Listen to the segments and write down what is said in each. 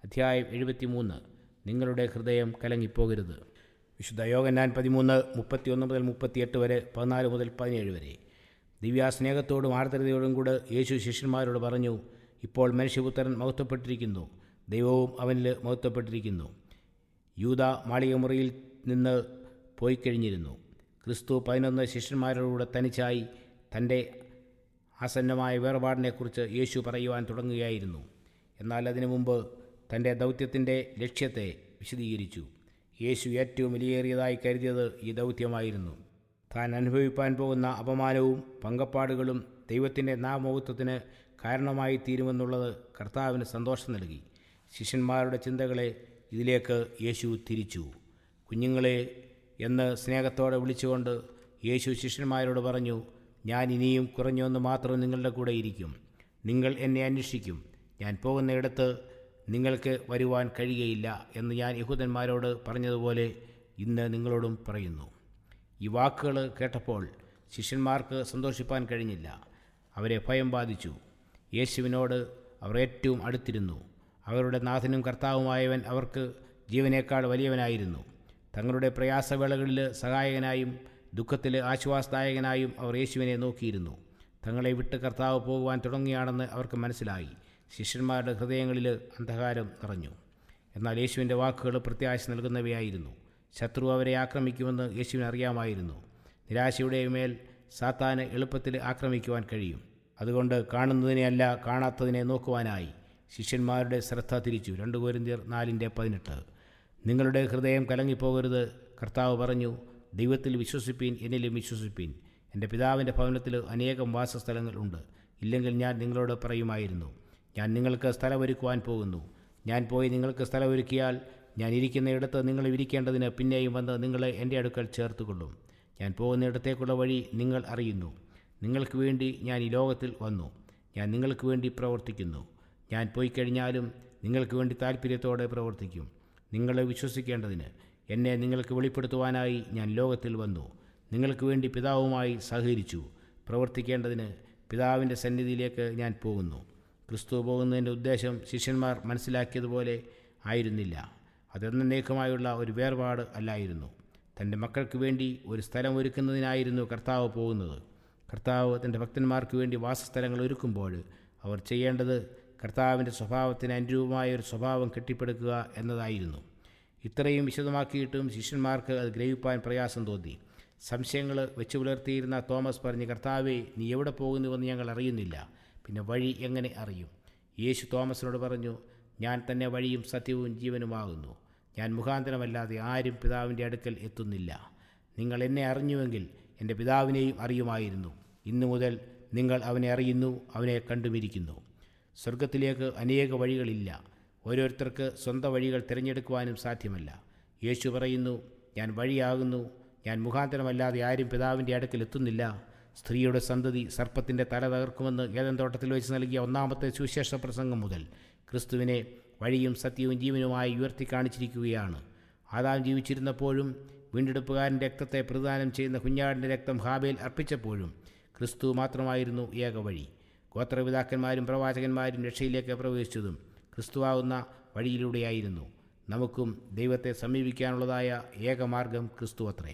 അധ്യായം എഴുപത്തിമൂന്ന് നിങ്ങളുടെ ഹൃദയം കലങ്ങിപ്പോകരുത് വിശുദ്ധ യോഗന്നാൻ പതിമൂന്ന് മുപ്പത്തിയൊന്ന് മുതൽ മുപ്പത്തിയെട്ട് വരെ പതിനാല് മുതൽ പതിനേഴ് വരെ ദിവ്യാസ്നേഹത്തോടും ആർദ്രതയോടും കൂടെ യേശു ശിഷ്യന്മാരോട് പറഞ്ഞു ഇപ്പോൾ മനുഷ്യപുത്രൻ മഹത്വപ്പെട്ടിരിക്കുന്നു ദൈവവും അവനിൽ മഹത്വപ്പെട്ടിരിക്കുന്നു യൂത മാളികമുറിയിൽ നിന്ന് പോയി കഴിഞ്ഞിരുന്നു ക്രിസ്തു പതിനൊന്ന് ശിഷ്യന്മാരോടുകൂടെ തനിച്ചായി തൻ്റെ ആസന്നമായ വേർപാടിനെക്കുറിച്ച് യേശു പറയുവാൻ തുടങ്ങുകയായിരുന്നു എന്നാൽ അതിനു മുമ്പ് തൻ്റെ ദൗത്യത്തിൻ്റെ ലക്ഷ്യത്തെ വിശദീകരിച്ചു യേശു ഏറ്റവും വിലയേറിയതായി കരുതിയത് ഈ ദൗത്യമായിരുന്നു താൻ അനുഭവിപ്പാൻ പോകുന്ന അപമാനവും പങ്കപ്പാടുകളും ദൈവത്തിൻ്റെ നാമൗത്വത്തിന് കാരണമായി തീരുമെന്നുള്ളത് കർത്താവിന് സന്തോഷം നൽകി ശിഷ്യന്മാരുടെ ചിന്തകളെ ഇതിലേക്ക് യേശു തിരിച്ചു കുഞ്ഞുങ്ങളെ എന്ന് സ്നേഹത്തോടെ വിളിച്ചുകൊണ്ട് യേശു ശിഷ്യന്മാരോട് പറഞ്ഞു ഞാൻ ഇനിയും കുറഞ്ഞൊന്ന് മാത്രം നിങ്ങളുടെ കൂടെ ഇരിക്കും നിങ്ങൾ എന്നെ അന്വേഷിക്കും ഞാൻ പോകുന്നിടത്ത് നിങ്ങൾക്ക് വരുവാൻ കഴിയുകയില്ല എന്ന് ഞാൻ യഹൂദന്മാരോട് പറഞ്ഞതുപോലെ ഇന്ന് നിങ്ങളോടും പറയുന്നു ഈ വാക്കുകൾ കേട്ടപ്പോൾ ശിഷ്യന്മാർക്ക് സന്തോഷിപ്പാൻ കഴിഞ്ഞില്ല അവരെ ഭയം ബാധിച്ചു യേശുവിനോട് അവർ ഏറ്റവും അടുത്തിരുന്നു അവരുടെ നാഥനും കർത്താവുമായവൻ അവർക്ക് ജീവനേക്കാൾ വലിയവനായിരുന്നു തങ്ങളുടെ പ്രയാസവേളകളിൽ സഹായകനായും ദുഃഖത്തിൽ ആശ്വാസദായകനായും അവർ യേശുവിനെ നോക്കിയിരുന്നു തങ്ങളെ വിട്ട് കർത്താവ് പോകുവാൻ തുടങ്ങുകയാണെന്ന് അവർക്ക് മനസ്സിലായി ശിഷ്യന്മാരുടെ ഹൃദയങ്ങളിൽ അന്ധകാരം നിറഞ്ഞു എന്നാൽ യേശുവിൻ്റെ വാക്കുകൾ പ്രത്യാശ നൽകുന്നവയായിരുന്നു ശത്രു അവരെ ആക്രമിക്കുമെന്ന് യേശുവിന് അറിയാമായിരുന്നു നിരാശയുടെ മേൽ സാത്താന് എളുപ്പത്തിൽ ആക്രമിക്കുവാൻ കഴിയും അതുകൊണ്ട് കാണുന്നതിനെയല്ല കാണാത്തതിനെ നോക്കുവാനായി ശിഷ്യന്മാരുടെ ശ്രദ്ധ തിരിച്ചു രണ്ട് കോരിന്തിയർ നാലിൻ്റെ പതിനെട്ട് നിങ്ങളുടെ ഹൃദയം കലങ്ങിപ്പോകരുത് കർത്താവ് പറഞ്ഞു ദൈവത്തിൽ വിശ്വസിപ്പീൻ എന്നിലും വിശ്വസിപ്പീൻ എൻ്റെ പിതാവിൻ്റെ ഭവനത്തിൽ അനേകം വാസസ്ഥലങ്ങൾ ഉണ്ട് ഇല്ലെങ്കിൽ ഞാൻ നിങ്ങളോട് പറയുമായിരുന്നു ഞാൻ നിങ്ങൾക്ക് സ്ഥലമൊരുക്കുവാൻ പോകുന്നു ഞാൻ പോയി നിങ്ങൾക്ക് സ്ഥലമൊരുക്കിയാൽ ഞാൻ ഇരിക്കുന്നയിടത്ത് നിങ്ങൾ ഇരിക്കേണ്ടതിന് പിന്നെയും വന്ന് നിങ്ങളെ എൻ്റെ അടുക്കൽ ചേർത്തുകൊള്ളും ഞാൻ പോകുന്നിടത്തേക്കുള്ള വഴി നിങ്ങൾ അറിയുന്നു നിങ്ങൾക്ക് വേണ്ടി ഞാൻ ഈ ലോകത്തിൽ വന്നു ഞാൻ നിങ്ങൾക്ക് വേണ്ടി പ്രവർത്തിക്കുന്നു ഞാൻ പോയി കഴിഞ്ഞാലും നിങ്ങൾക്ക് വേണ്ടി താല്പര്യത്തോടെ പ്രവർത്തിക്കും നിങ്ങളെ വിശ്വസിക്കേണ്ടതിന് എന്നെ നിങ്ങൾക്ക് വെളിപ്പെടുത്തുവാനായി ഞാൻ ലോകത്തിൽ വന്നു നിങ്ങൾക്ക് വേണ്ടി പിതാവുമായി സഹകരിച്ചു പ്രവർത്തിക്കേണ്ടതിന് പിതാവിൻ്റെ സന്നിധിയിലേക്ക് ഞാൻ പോകുന്നു ക്രിസ്തു പോകുന്നതിൻ്റെ ഉദ്ദേശം ശിഷ്യന്മാർ മനസ്സിലാക്കിയതുപോലെ ആയിരുന്നില്ല അതെന്നേക്കുമായുള്ള ഒരു വേർപാട് അല്ലായിരുന്നു തൻ്റെ മക്കൾക്ക് വേണ്ടി ഒരു സ്ഥലം ഒരുക്കുന്നതിനായിരുന്നു കർത്താവ് പോകുന്നത് കർത്താവ് തൻ്റെ ഭക്തന്മാർക്ക് വേണ്ടി വാസസ്ഥലങ്ങൾ ഒരുക്കുമ്പോൾ അവർ ചെയ്യേണ്ടത് കർത്താവിൻ്റെ സ്വഭാവത്തിന് അനുരൂപമായ ഒരു സ്വഭാവം കെട്ടിപ്പടുക്കുക എന്നതായിരുന്നു ഇത്രയും വിശദമാക്കിയിട്ടും ശിഷ്യന്മാർക്ക് അത് ഗ്രഹിപ്പാൻ പ്രയാസം തോന്നി സംശയങ്ങൾ വെച്ച് പുലർത്തിയിരുന്ന തോമസ് പറഞ്ഞ് കർത്താവെ നീ എവിടെ പോകുന്നുവെന്ന് ഞങ്ങൾ അറിയുന്നില്ല പിന്നെ വഴി എങ്ങനെ അറിയും യേശു തോമസിനോട് പറഞ്ഞു ഞാൻ തന്നെ വഴിയും സത്യവും ജീവനുമാകുന്നു ഞാൻ മുഖാന്തരമല്ലാതെ ആരും പിതാവിൻ്റെ അടുക്കൽ എത്തുന്നില്ല നിങ്ങൾ എന്നെ അറിഞ്ഞുവെങ്കിൽ എൻ്റെ പിതാവിനെയും അറിയുമായിരുന്നു ഇന്നു മുതൽ നിങ്ങൾ അവനെ അറിയുന്നു അവനെ കണ്ടുമിരിക്കുന്നു സ്വർഗത്തിലേക്ക് അനേക വഴികളില്ല ഓരോരുത്തർക്ക് സ്വന്തം വഴികൾ തിരഞ്ഞെടുക്കുവാനും സാധ്യമല്ല യേശു പറയുന്നു ഞാൻ വഴിയാകുന്നു ഞാൻ മുഖാന്തരമല്ലാതെ ആരും പിതാവിൻ്റെ അടുക്കൽ എത്തുന്നില്ല സ്ത്രീയുടെ സന്തതി സർപ്പത്തിൻ്റെ തല തകർക്കുമെന്ന് ഏതൻ തോട്ടത്തിൽ വെച്ച് നൽകിയ ഒന്നാമത്തെ സുവിശേഷ പ്രസംഗം മുതൽ ക്രിസ്തുവിനെ വഴിയും സത്യവും ജീവനുമായി ഉയർത്തി കാണിച്ചിരിക്കുകയാണ് ആദാം ജീവിച്ചിരുന്നപ്പോഴും വീണ്ടെടുപ്പുകാരൻ്റെ രക്തത്തെ പ്രദാനം ചെയ്യുന്ന കുഞ്ഞാടിൻ്റെ രക്തം ഹാബേൽ അർപ്പിച്ചപ്പോഴും ക്രിസ്തു മാത്രമായിരുന്നു ഏക വഴി ഗോത്രപിതാക്കന്മാരും പ്രവാചകന്മാരും രക്ഷയിലേക്ക് പ്രവേശിച്ചതും ക്രിസ്തുവാകുന്ന വഴിയിലൂടെയായിരുന്നു നമുക്കും ദൈവത്തെ സമീപിക്കാനുള്ളതായ ഏകമാർഗം ക്രിസ്തു അത്രേ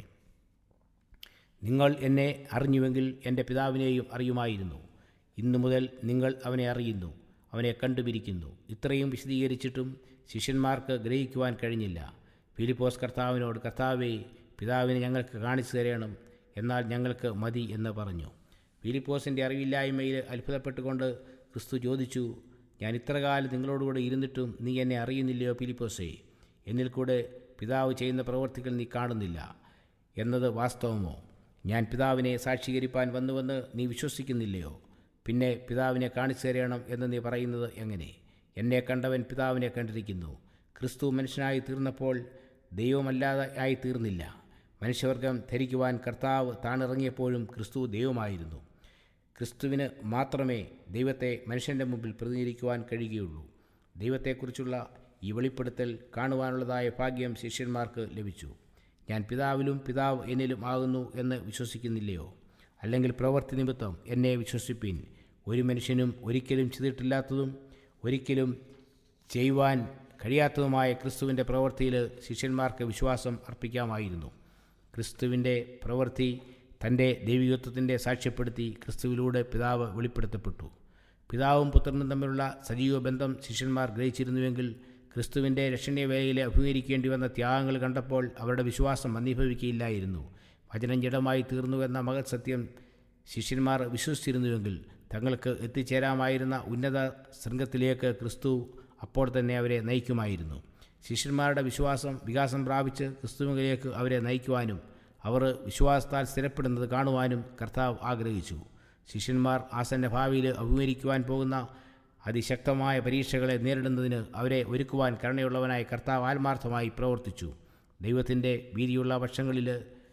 നിങ്ങൾ എന്നെ അറിഞ്ഞുവെങ്കിൽ എൻ്റെ പിതാവിനെയും അറിയുമായിരുന്നു ഇന്നു മുതൽ നിങ്ങൾ അവനെ അറിയുന്നു അവനെ കണ്ടുപിരിക്കുന്നു ഇത്രയും വിശദീകരിച്ചിട്ടും ശിഷ്യന്മാർക്ക് ഗ്രഹിക്കുവാൻ കഴിഞ്ഞില്ല ഫിലിപ്പോസ് കർത്താവിനോട് കർത്താവെ പിതാവിനെ ഞങ്ങൾക്ക് കാണിച്ചു തരണം എന്നാൽ ഞങ്ങൾക്ക് മതി എന്ന് പറഞ്ഞു ഫിലിപ്പോസിൻ്റെ അറിവില്ലായ്മയിൽ അത്ഭുതപ്പെട്ടുകൊണ്ട് ക്രിസ്തു ചോദിച്ചു ഞാൻ ഇത്രകാലം നിങ്ങളോടുകൂടെ ഇരുന്നിട്ടും നീ എന്നെ അറിയുന്നില്ലയോ ഫിലിപ്പോസേ എന്നിൽ കൂടെ പിതാവ് ചെയ്യുന്ന പ്രവർത്തികൾ നീ കാണുന്നില്ല എന്നത് വാസ്തവമോ ഞാൻ പിതാവിനെ സാക്ഷീകരിപ്പാൻ വന്നുവെന്ന് നീ വിശ്വസിക്കുന്നില്ലയോ പിന്നെ പിതാവിനെ കാണിച്ചു തരണം എന്ന് നീ പറയുന്നത് എങ്ങനെ എന്നെ കണ്ടവൻ പിതാവിനെ കണ്ടിരിക്കുന്നു ക്രിസ്തു മനുഷ്യനായി തീർന്നപ്പോൾ ദൈവമല്ലാതെ ആയി തീർന്നില്ല മനുഷ്യവർഗം ധരിക്കുവാൻ കർത്താവ് താണിറങ്ങിയപ്പോഴും ക്രിസ്തു ദൈവമായിരുന്നു ക്രിസ്തുവിന് മാത്രമേ ദൈവത്തെ മനുഷ്യൻ്റെ മുമ്പിൽ പ്രതിനിധീകരിക്കുവാൻ കഴിയുകയുള്ളൂ ദൈവത്തെക്കുറിച്ചുള്ള ഈ വെളിപ്പെടുത്തൽ കാണുവാനുള്ളതായ ഭാഗ്യം ശിഷ്യന്മാർക്ക് ലഭിച്ചു ഞാൻ പിതാവിലും പിതാവ് എന്നിലും ആകുന്നു എന്ന് വിശ്വസിക്കുന്നില്ലയോ അല്ലെങ്കിൽ പ്രവൃത്തി നിമിത്തം എന്നെ വിശ്വസിപ്പിൻ ഒരു മനുഷ്യനും ഒരിക്കലും ചെയ്തിട്ടില്ലാത്തതും ഒരിക്കലും ചെയ്യുവാൻ കഴിയാത്തതുമായ ക്രിസ്തുവിൻ്റെ പ്രവൃത്തിയിൽ ശിഷ്യന്മാർക്ക് വിശ്വാസം അർപ്പിക്കാമായിരുന്നു ക്രിസ്തുവിൻ്റെ പ്രവൃത്തി തൻ്റെ ദൈവികത്വത്തിൻ്റെ സാക്ഷ്യപ്പെടുത്തി ക്രിസ്തുവിലൂടെ പിതാവ് വെളിപ്പെടുത്തപ്പെട്ടു പിതാവും പുത്രനും തമ്മിലുള്ള സജീവ ബന്ധം ശിഷ്യന്മാർ ഗ്രഹിച്ചിരുന്നുവെങ്കിൽ ക്രിസ്തുവിൻ്റെ രക്ഷണീയ വേലയിൽ അഭിമുഖീകരിക്കേണ്ടി വന്ന ത്യാഗങ്ങൾ കണ്ടപ്പോൾ അവരുടെ വിശ്വാസം മന്ദീഭവിക്കുകയില്ലായിരുന്നു വചനം ജഡമായി തീർന്നു എന്ന മകൾ സത്യം ശിഷ്യന്മാർ വിശ്വസിച്ചിരുന്നുവെങ്കിൽ തങ്ങൾക്ക് എത്തിച്ചേരാമായിരുന്ന ഉന്നത ശൃംഗത്തിലേക്ക് ക്രിസ്തു അപ്പോൾ തന്നെ അവരെ നയിക്കുമായിരുന്നു ശിഷ്യന്മാരുടെ വിശ്വാസം വികാസം പ്രാപിച്ച് ക്രിസ്തുവിലേക്ക് അവരെ നയിക്കുവാനും അവർ വിശ്വാസത്താൽ സ്ഥിരപ്പെടുന്നത് കാണുവാനും കർത്താവ് ആഗ്രഹിച്ചു ശിഷ്യന്മാർ ആസന്ന ഭാവിയിൽ അഭിമുഖീകരിക്കുവാൻ പോകുന്ന അതിശക്തമായ പരീക്ഷകളെ നേരിടുന്നതിന് അവരെ ഒരുക്കുവാൻ കരുണയുള്ളവനായ കർത്താവ് ആത്മാർത്ഥമായി പ്രവർത്തിച്ചു ദൈവത്തിൻ്റെ വീതിയുള്ള വർഷങ്ങളിൽ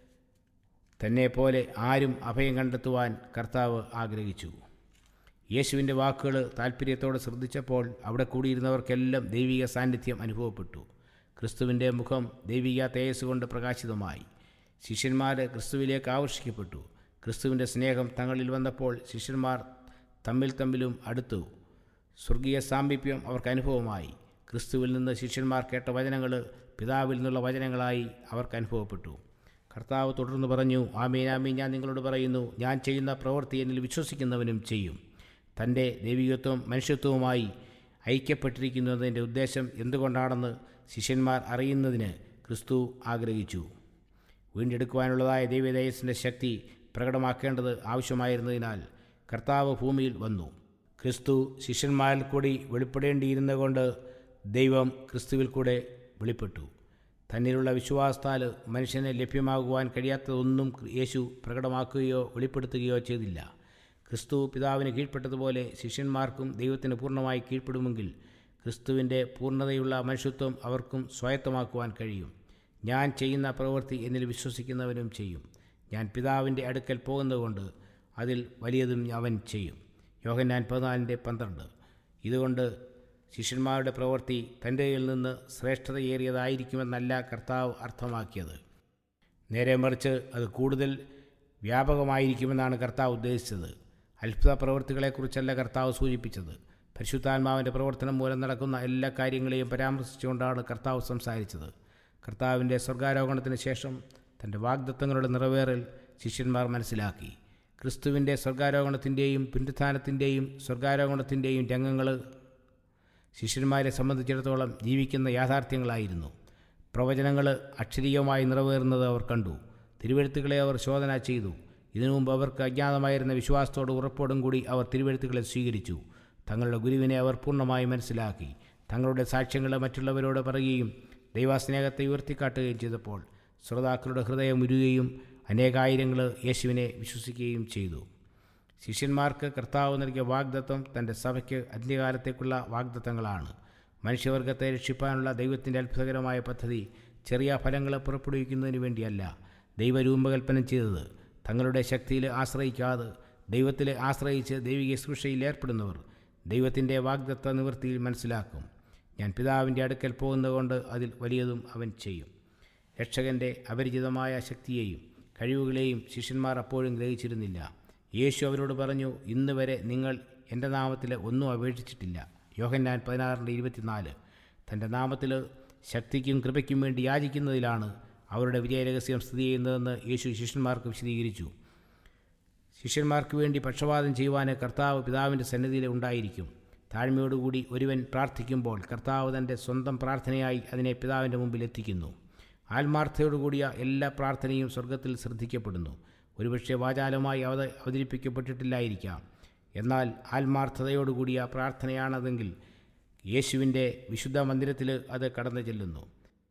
തന്നെ പോലെ ആരും അഭയം കണ്ടെത്തുവാൻ കർത്താവ് ആഗ്രഹിച്ചു യേശുവിൻ്റെ വാക്കുകൾ താല്പര്യത്തോടെ ശ്രദ്ധിച്ചപ്പോൾ അവിടെ കൂടിയിരുന്നവർക്കെല്ലാം ദൈവിക സാന്നിധ്യം അനുഭവപ്പെട്ടു ക്രിസ്തുവിൻ്റെ മുഖം ദൈവിക തേജസ് കൊണ്ട് പ്രകാശിതമായി ശിഷ്യന്മാർ ക്രിസ്തുവിലേക്ക് ആകർഷിക്കപ്പെട്ടു ക്രിസ്തുവിൻ്റെ സ്നേഹം തങ്ങളിൽ വന്നപ്പോൾ ശിഷ്യന്മാർ തമ്മിൽ തമ്മിലും അടുത്തു സ്വർഗീയ സാമീപ്യം അവർക്ക് അനുഭവമായി ക്രിസ്തുവിൽ നിന്ന് ശിഷ്യന്മാർ കേട്ട വചനങ്ങൾ പിതാവിൽ നിന്നുള്ള വചനങ്ങളായി അവർക്ക് അനുഭവപ്പെട്ടു കർത്താവ് തുടർന്ന് പറഞ്ഞു ആമീൻ ആമീൻ ഞാൻ നിങ്ങളോട് പറയുന്നു ഞാൻ ചെയ്യുന്ന പ്രവൃത്തി എന്നിൽ വിശ്വസിക്കുന്നവനും ചെയ്യും തൻ്റെ ദൈവികത്വം മനുഷ്യത്വവുമായി ഐക്യപ്പെട്ടിരിക്കുന്നതിൻ്റെ ഉദ്ദേശം എന്തുകൊണ്ടാണെന്ന് ശിഷ്യന്മാർ അറിയുന്നതിന് ക്രിസ്തു ആഗ്രഹിച്ചു വീണ്ടെടുക്കുവാനുള്ളതായ ദൈവതേജസ്സിൻ്റെ ശക്തി പ്രകടമാക്കേണ്ടത് ആവശ്യമായിരുന്നതിനാൽ കർത്താവ് ഭൂമിയിൽ വന്നു ക്രിസ്തു ശിഷ്യന്മാരിൽ കൂടി വെളിപ്പെടേണ്ടിയിരുന്നതുകൊണ്ട് ദൈവം ക്രിസ്തുവിൽ കൂടെ വെളിപ്പെട്ടു തന്നിലുള്ള വിശ്വാസത്താൽ മനുഷ്യന് ലഭ്യമാകുവാൻ കഴിയാത്തതൊന്നും യേശു പ്രകടമാക്കുകയോ വെളിപ്പെടുത്തുകയോ ചെയ്തില്ല ക്രിസ്തു പിതാവിന് കീഴ്പ്പെട്ടതുപോലെ ശിഷ്യന്മാർക്കും ദൈവത്തിന് പൂർണ്ണമായി കീഴ്പ്പെടുമെങ്കിൽ ക്രിസ്തുവിൻ്റെ പൂർണ്ണതയുള്ള മനുഷ്യത്വം അവർക്കും സ്വായത്തമാക്കുവാൻ കഴിയും ഞാൻ ചെയ്യുന്ന പ്രവൃത്തി എന്നിൽ വിശ്വസിക്കുന്നവനും ചെയ്യും ഞാൻ പിതാവിൻ്റെ അടുക്കൽ പോകുന്നതുകൊണ്ട് അതിൽ വലിയതും അവൻ ചെയ്യും യോഹന്നാൻ പതിനാലിൻ്റെ പന്ത്രണ്ട് ഇതുകൊണ്ട് ശിഷ്യന്മാരുടെ പ്രവൃത്തി തൻ്റെ കയ്യിൽ നിന്ന് ശ്രേഷ്ഠതയേറിയതായിരിക്കുമെന്നല്ല കർത്താവ് അർത്ഥമാക്കിയത് നേരെ മറിച്ച് അത് കൂടുതൽ വ്യാപകമായിരിക്കുമെന്നാണ് കർത്താവ് ഉദ്ദേശിച്ചത് അത്ഭുത പ്രവൃത്തികളെക്കുറിച്ചല്ല കർത്താവ് സൂചിപ്പിച്ചത് പരിശുദ്ധാത്മാവിൻ്റെ പ്രവർത്തനം മൂലം നടക്കുന്ന എല്ലാ കാര്യങ്ങളെയും പരാമർശിച്ചുകൊണ്ടാണ് കർത്താവ് സംസാരിച്ചത് കർത്താവിൻ്റെ സ്വർഗാരോഹണത്തിന് ശേഷം തൻ്റെ വാഗ്ദത്തങ്ങളുടെ നിറവേറൽ ശിഷ്യന്മാർ മനസ്സിലാക്കി ക്രിസ്തുവിൻ്റെ സ്വർഗാരോഹണത്തിൻ്റെയും പുനരുത്ഥാനത്തിൻ്റെയും സ്വർഗാരോഹണത്തിൻ്റെയും രംഗങ്ങൾ ശിഷ്യന്മാരെ സംബന്ധിച്ചിടത്തോളം ജീവിക്കുന്ന യാഥാർത്ഥ്യങ്ങളായിരുന്നു പ്രവചനങ്ങൾ അക്ഷരീയമായി നിറവേറുന്നത് അവർ കണ്ടു തിരുവഴുത്തുകളെ അവർ ശോധന ചെയ്തു ഇതിനു മുമ്പ് അവർക്ക് അജ്ഞാതമായിരുന്ന വിശ്വാസത്തോട് ഉറപ്പോടും കൂടി അവർ തിരുവഴുത്തുകളെ സ്വീകരിച്ചു തങ്ങളുടെ ഗുരുവിനെ അവർ പൂർണ്ണമായി മനസ്സിലാക്കി തങ്ങളുടെ സാക്ഷ്യങ്ങൾ മറ്റുള്ളവരോട് പറയുകയും ദൈവസ്നേഹത്തെ ഉയർത്തിക്കാട്ടുകയും ചെയ്തപ്പോൾ ശ്രോതാക്കളുടെ ഹൃദയം ഉരുകയും അനേകായിരങ്ങൾ യേശുവിനെ വിശ്വസിക്കുകയും ചെയ്തു ശിഷ്യന്മാർക്ക് കർത്താവ് നൽകിയ വാഗ്ദത്വം തൻ്റെ സഭയ്ക്ക് അന്ത്യകാലത്തേക്കുള്ള വാഗ്ദത്തങ്ങളാണ് മനുഷ്യവർഗത്തെ രക്ഷിപ്പാനുള്ള ദൈവത്തിൻ്റെ അത്ഭുതകരമായ പദ്ധതി ചെറിയ ഫലങ്ങൾ പുറപ്പെടുവിക്കുന്നതിന് വേണ്ടിയല്ല ദൈവരൂപകൽപ്പന ചെയ്തത് തങ്ങളുടെ ശക്തിയിൽ ആശ്രയിക്കാതെ ദൈവത്തിൽ ആശ്രയിച്ച് ദൈവിക ശുശ്രൂഷയിൽ ഏർപ്പെടുന്നവർ ദൈവത്തിൻ്റെ വാഗ്ദത്ത നിവൃത്തിയിൽ മനസ്സിലാക്കും ഞാൻ പിതാവിൻ്റെ അടുക്കൽ പോകുന്നതുകൊണ്ട് അതിൽ വലിയതും അവൻ ചെയ്യും രക്ഷകൻ്റെ അപരിചിതമായ ശക്തിയെയും കഴിവുകളെയും ശിഷ്യന്മാർ അപ്പോഴും ഗ്രഹിച്ചിരുന്നില്ല യേശു അവരോട് പറഞ്ഞു ഇന്ന് വരെ നിങ്ങൾ എൻ്റെ നാമത്തിൽ ഒന്നും അപേക്ഷിച്ചിട്ടില്ല യോഹന്നാൻ പതിനാറിൻ്റെ ഇരുപത്തിനാല് തൻ്റെ നാമത്തിൽ ശക്തിക്കും കൃപയ്ക്കും വേണ്ടി യാചിക്കുന്നതിലാണ് അവരുടെ വിജയരഹസ്യം സ്ഥിതി ചെയ്യുന്നതെന്ന് യേശു ശിഷ്യന്മാർക്ക് വിശദീകരിച്ചു ശിഷ്യന്മാർക്ക് വേണ്ടി പക്ഷപാതം ചെയ്യുവാൻ കർത്താവ് പിതാവിൻ്റെ സന്നിധിയിൽ ഉണ്ടായിരിക്കും താഴ്മയോടുകൂടി ഒരുവൻ പ്രാർത്ഥിക്കുമ്പോൾ കർത്താവ് തൻ്റെ സ്വന്തം പ്രാർത്ഥനയായി അതിനെ പിതാവിൻ്റെ മുമ്പിൽ എത്തിക്കുന്നു ആത്മാർത്ഥയോടുകൂടിയ എല്ലാ പ്രാർത്ഥനയും സ്വർഗത്തിൽ ശ്രദ്ധിക്കപ്പെടുന്നു ഒരുപക്ഷെ വാചാലമായി അവത അവതരിപ്പിക്കപ്പെട്ടിട്ടില്ലായിരിക്കാം എന്നാൽ ആത്മാർത്ഥതയോടുകൂടിയ പ്രാർത്ഥനയാണതെങ്കിൽ യേശുവിൻ്റെ വിശുദ്ധ മന്ദിരത്തിൽ അത് കടന്നു ചെല്ലുന്നു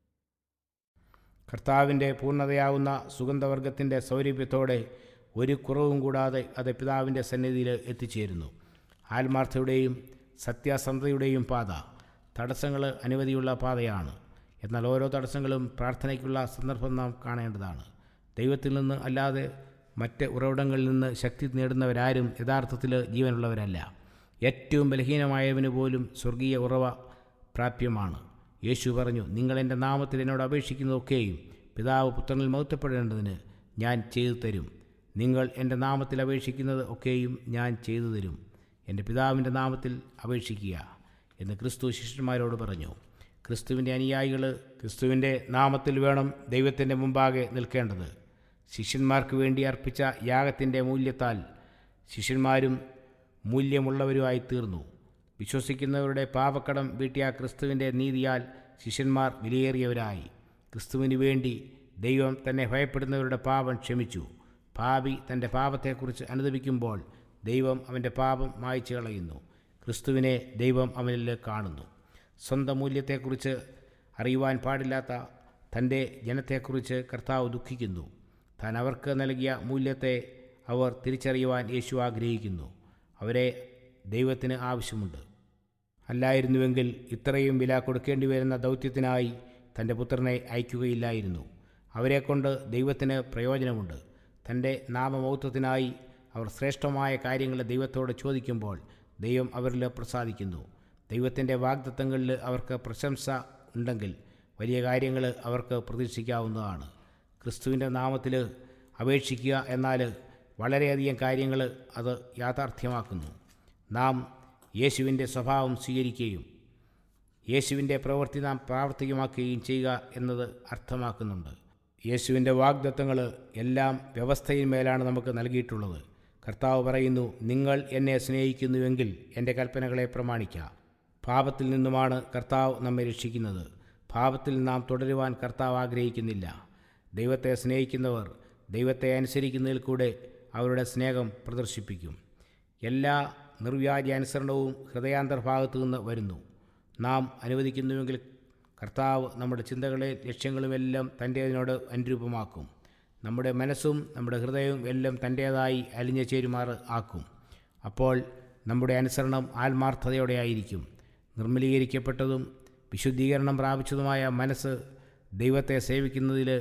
കർത്താവിൻ്റെ പൂർണ്ണതയാവുന്ന സുഗന്ധവർഗത്തിൻ്റെ സൗരഭ്യത്തോടെ ഒരു കുറവും കൂടാതെ അത് പിതാവിൻ്റെ സന്നിധിയിൽ എത്തിച്ചേരുന്നു ആത്മാർത്ഥയുടെയും സത്യാസന്ധതയുടെയും പാത തടസ്സങ്ങൾ അനവധിയുള്ള പാതയാണ് എന്നാൽ ഓരോ തടസ്സങ്ങളും പ്രാർത്ഥനയ്ക്കുള്ള സന്ദർഭം നാം കാണേണ്ടതാണ് ദൈവത്തിൽ നിന്ന് അല്ലാതെ മറ്റ് ഉറവിടങ്ങളിൽ നിന്ന് ശക്തി നേടുന്നവരാരും യഥാർത്ഥത്തിൽ ജീവനുള്ളവരല്ല ഏറ്റവും ബലഹീനമായവന് പോലും സ്വർഗീയ ഉറവ പ്രാപ്യമാണ് യേശു പറഞ്ഞു നിങ്ങൾ എൻ്റെ നാമത്തിൽ എന്നോട് അപേക്ഷിക്കുന്നതൊക്കെയും പിതാവ് പുത്രനിൽ മഹത്വപ്പെടേണ്ടതിന് ഞാൻ ചെയ്തു തരും നിങ്ങൾ എൻ്റെ നാമത്തിൽ അപേക്ഷിക്കുന്നത് ഒക്കെയും ഞാൻ ചെയ്തു തരും എൻ്റെ പിതാവിൻ്റെ നാമത്തിൽ അപേക്ഷിക്കുക എന്ന് ക്രിസ്തു ശിഷ്യന്മാരോട് പറഞ്ഞു ക്രിസ്തുവിൻ്റെ അനുയായികൾ ക്രിസ്തുവിൻ്റെ നാമത്തിൽ വേണം ദൈവത്തിൻ്റെ മുമ്പാകെ നിൽക്കേണ്ടത് ശിഷ്യന്മാർക്ക് വേണ്ടി അർപ്പിച്ച യാഗത്തിൻ്റെ മൂല്യത്താൽ ശിഷ്യന്മാരും മൂല്യമുള്ളവരുമായി തീർന്നു വിശ്വസിക്കുന്നവരുടെ പാപക്കടം വീട്ടിയ ക്രിസ്തുവിൻ്റെ നീതിയാൽ ശിഷ്യന്മാർ വിലയേറിയവരായി ക്രിസ്തുവിന് വേണ്ടി ദൈവം തന്നെ ഭയപ്പെടുന്നവരുടെ പാപം ക്ഷമിച്ചു പാപി തൻ്റെ പാപത്തെക്കുറിച്ച് അനുദപിക്കുമ്പോൾ ദൈവം അവൻ്റെ പാപം മായ്ച്ചു കളയുന്നു ക്രിസ്തുവിനെ ദൈവം അവനിൽ കാണുന്നു സ്വന്തം മൂല്യത്തെക്കുറിച്ച് അറിയുവാൻ പാടില്ലാത്ത തൻ്റെ ജനത്തെക്കുറിച്ച് കർത്താവ് ദുഃഖിക്കുന്നു താൻ അവർക്ക് നൽകിയ മൂല്യത്തെ അവർ തിരിച്ചറിയുവാൻ യേശു ആഗ്രഹിക്കുന്നു അവരെ ദൈവത്തിന് ആവശ്യമുണ്ട് അല്ലായിരുന്നുവെങ്കിൽ ഇത്രയും വില കൊടുക്കേണ്ടി വരുന്ന ദൗത്യത്തിനായി തൻ്റെ പുത്രനെ അയക്കുകയില്ലായിരുന്നു അവരെക്കൊണ്ട് ദൈവത്തിന് പ്രയോജനമുണ്ട് തൻ്റെ നാമമൗത്വത്തിനായി അവർ ശ്രേഷ്ഠമായ കാര്യങ്ങൾ ദൈവത്തോട് ചോദിക്കുമ്പോൾ ദൈവം അവരിൽ പ്രസാദിക്കുന്നു ദൈവത്തിൻ്റെ വാഗ്ദത്തങ്ങളിൽ അവർക്ക് പ്രശംസ ഉണ്ടെങ്കിൽ വലിയ കാര്യങ്ങൾ അവർക്ക് പ്രതീക്ഷിക്കാവുന്നതാണ് ക്രിസ്തുവിൻ്റെ നാമത്തിൽ അപേക്ഷിക്കുക എന്നാൽ വളരെയധികം കാര്യങ്ങൾ അത് യാഥാർത്ഥ്യമാക്കുന്നു നാം യേശുവിൻ്റെ സ്വഭാവം സ്വീകരിക്കുകയും യേശുവിൻ്റെ പ്രവൃത്തി നാം പ്രാവർത്തികമാക്കുകയും ചെയ്യുക എന്നത് അർത്ഥമാക്കുന്നുണ്ട് യേശുവിൻ്റെ വാഗ്ദത്തങ്ങൾ എല്ലാം വ്യവസ്ഥയിന്മേലാണ് നമുക്ക് നൽകിയിട്ടുള്ളത് കർത്താവ് പറയുന്നു നിങ്ങൾ എന്നെ സ്നേഹിക്കുന്നുവെങ്കിൽ എൻ്റെ കൽപ്പനകളെ പ്രമാണിക്കുക പാപത്തിൽ നിന്നുമാണ് കർത്താവ് നമ്മെ രക്ഷിക്കുന്നത് പാപത്തിൽ നാം തുടരുവാൻ കർത്താവ് ആഗ്രഹിക്കുന്നില്ല ദൈവത്തെ സ്നേഹിക്കുന്നവർ ദൈവത്തെ അനുസരിക്കുന്നതിൽ കൂടെ അവരുടെ സ്നേഹം പ്രദർശിപ്പിക്കും എല്ലാ നിർവ്യാജാനുസരണവും ഹൃദയാന്തർഭാഗത്തു നിന്ന് വരുന്നു നാം അനുവദിക്കുന്നുവെങ്കിൽ കർത്താവ് നമ്മുടെ ചിന്തകളെ ലക്ഷ്യങ്ങളുമെല്ലാം തൻ്റേതിനോട് അനുരൂപമാക്കും നമ്മുടെ മനസ്സും നമ്മുടെ ഹൃദയവും എല്ലാം തൻ്റേതായി അലിഞ്ഞു ചേരുമാറ് ആക്കും അപ്പോൾ നമ്മുടെ അനുസരണം ആത്മാർത്ഥതയോടെ ആയിരിക്കും നിർമ്മലീകരിക്കപ്പെട്ടതും വിശുദ്ധീകരണം പ്രാപിച്ചതുമായ മനസ്സ് ദൈവത്തെ സേവിക്കുന്നതിൽ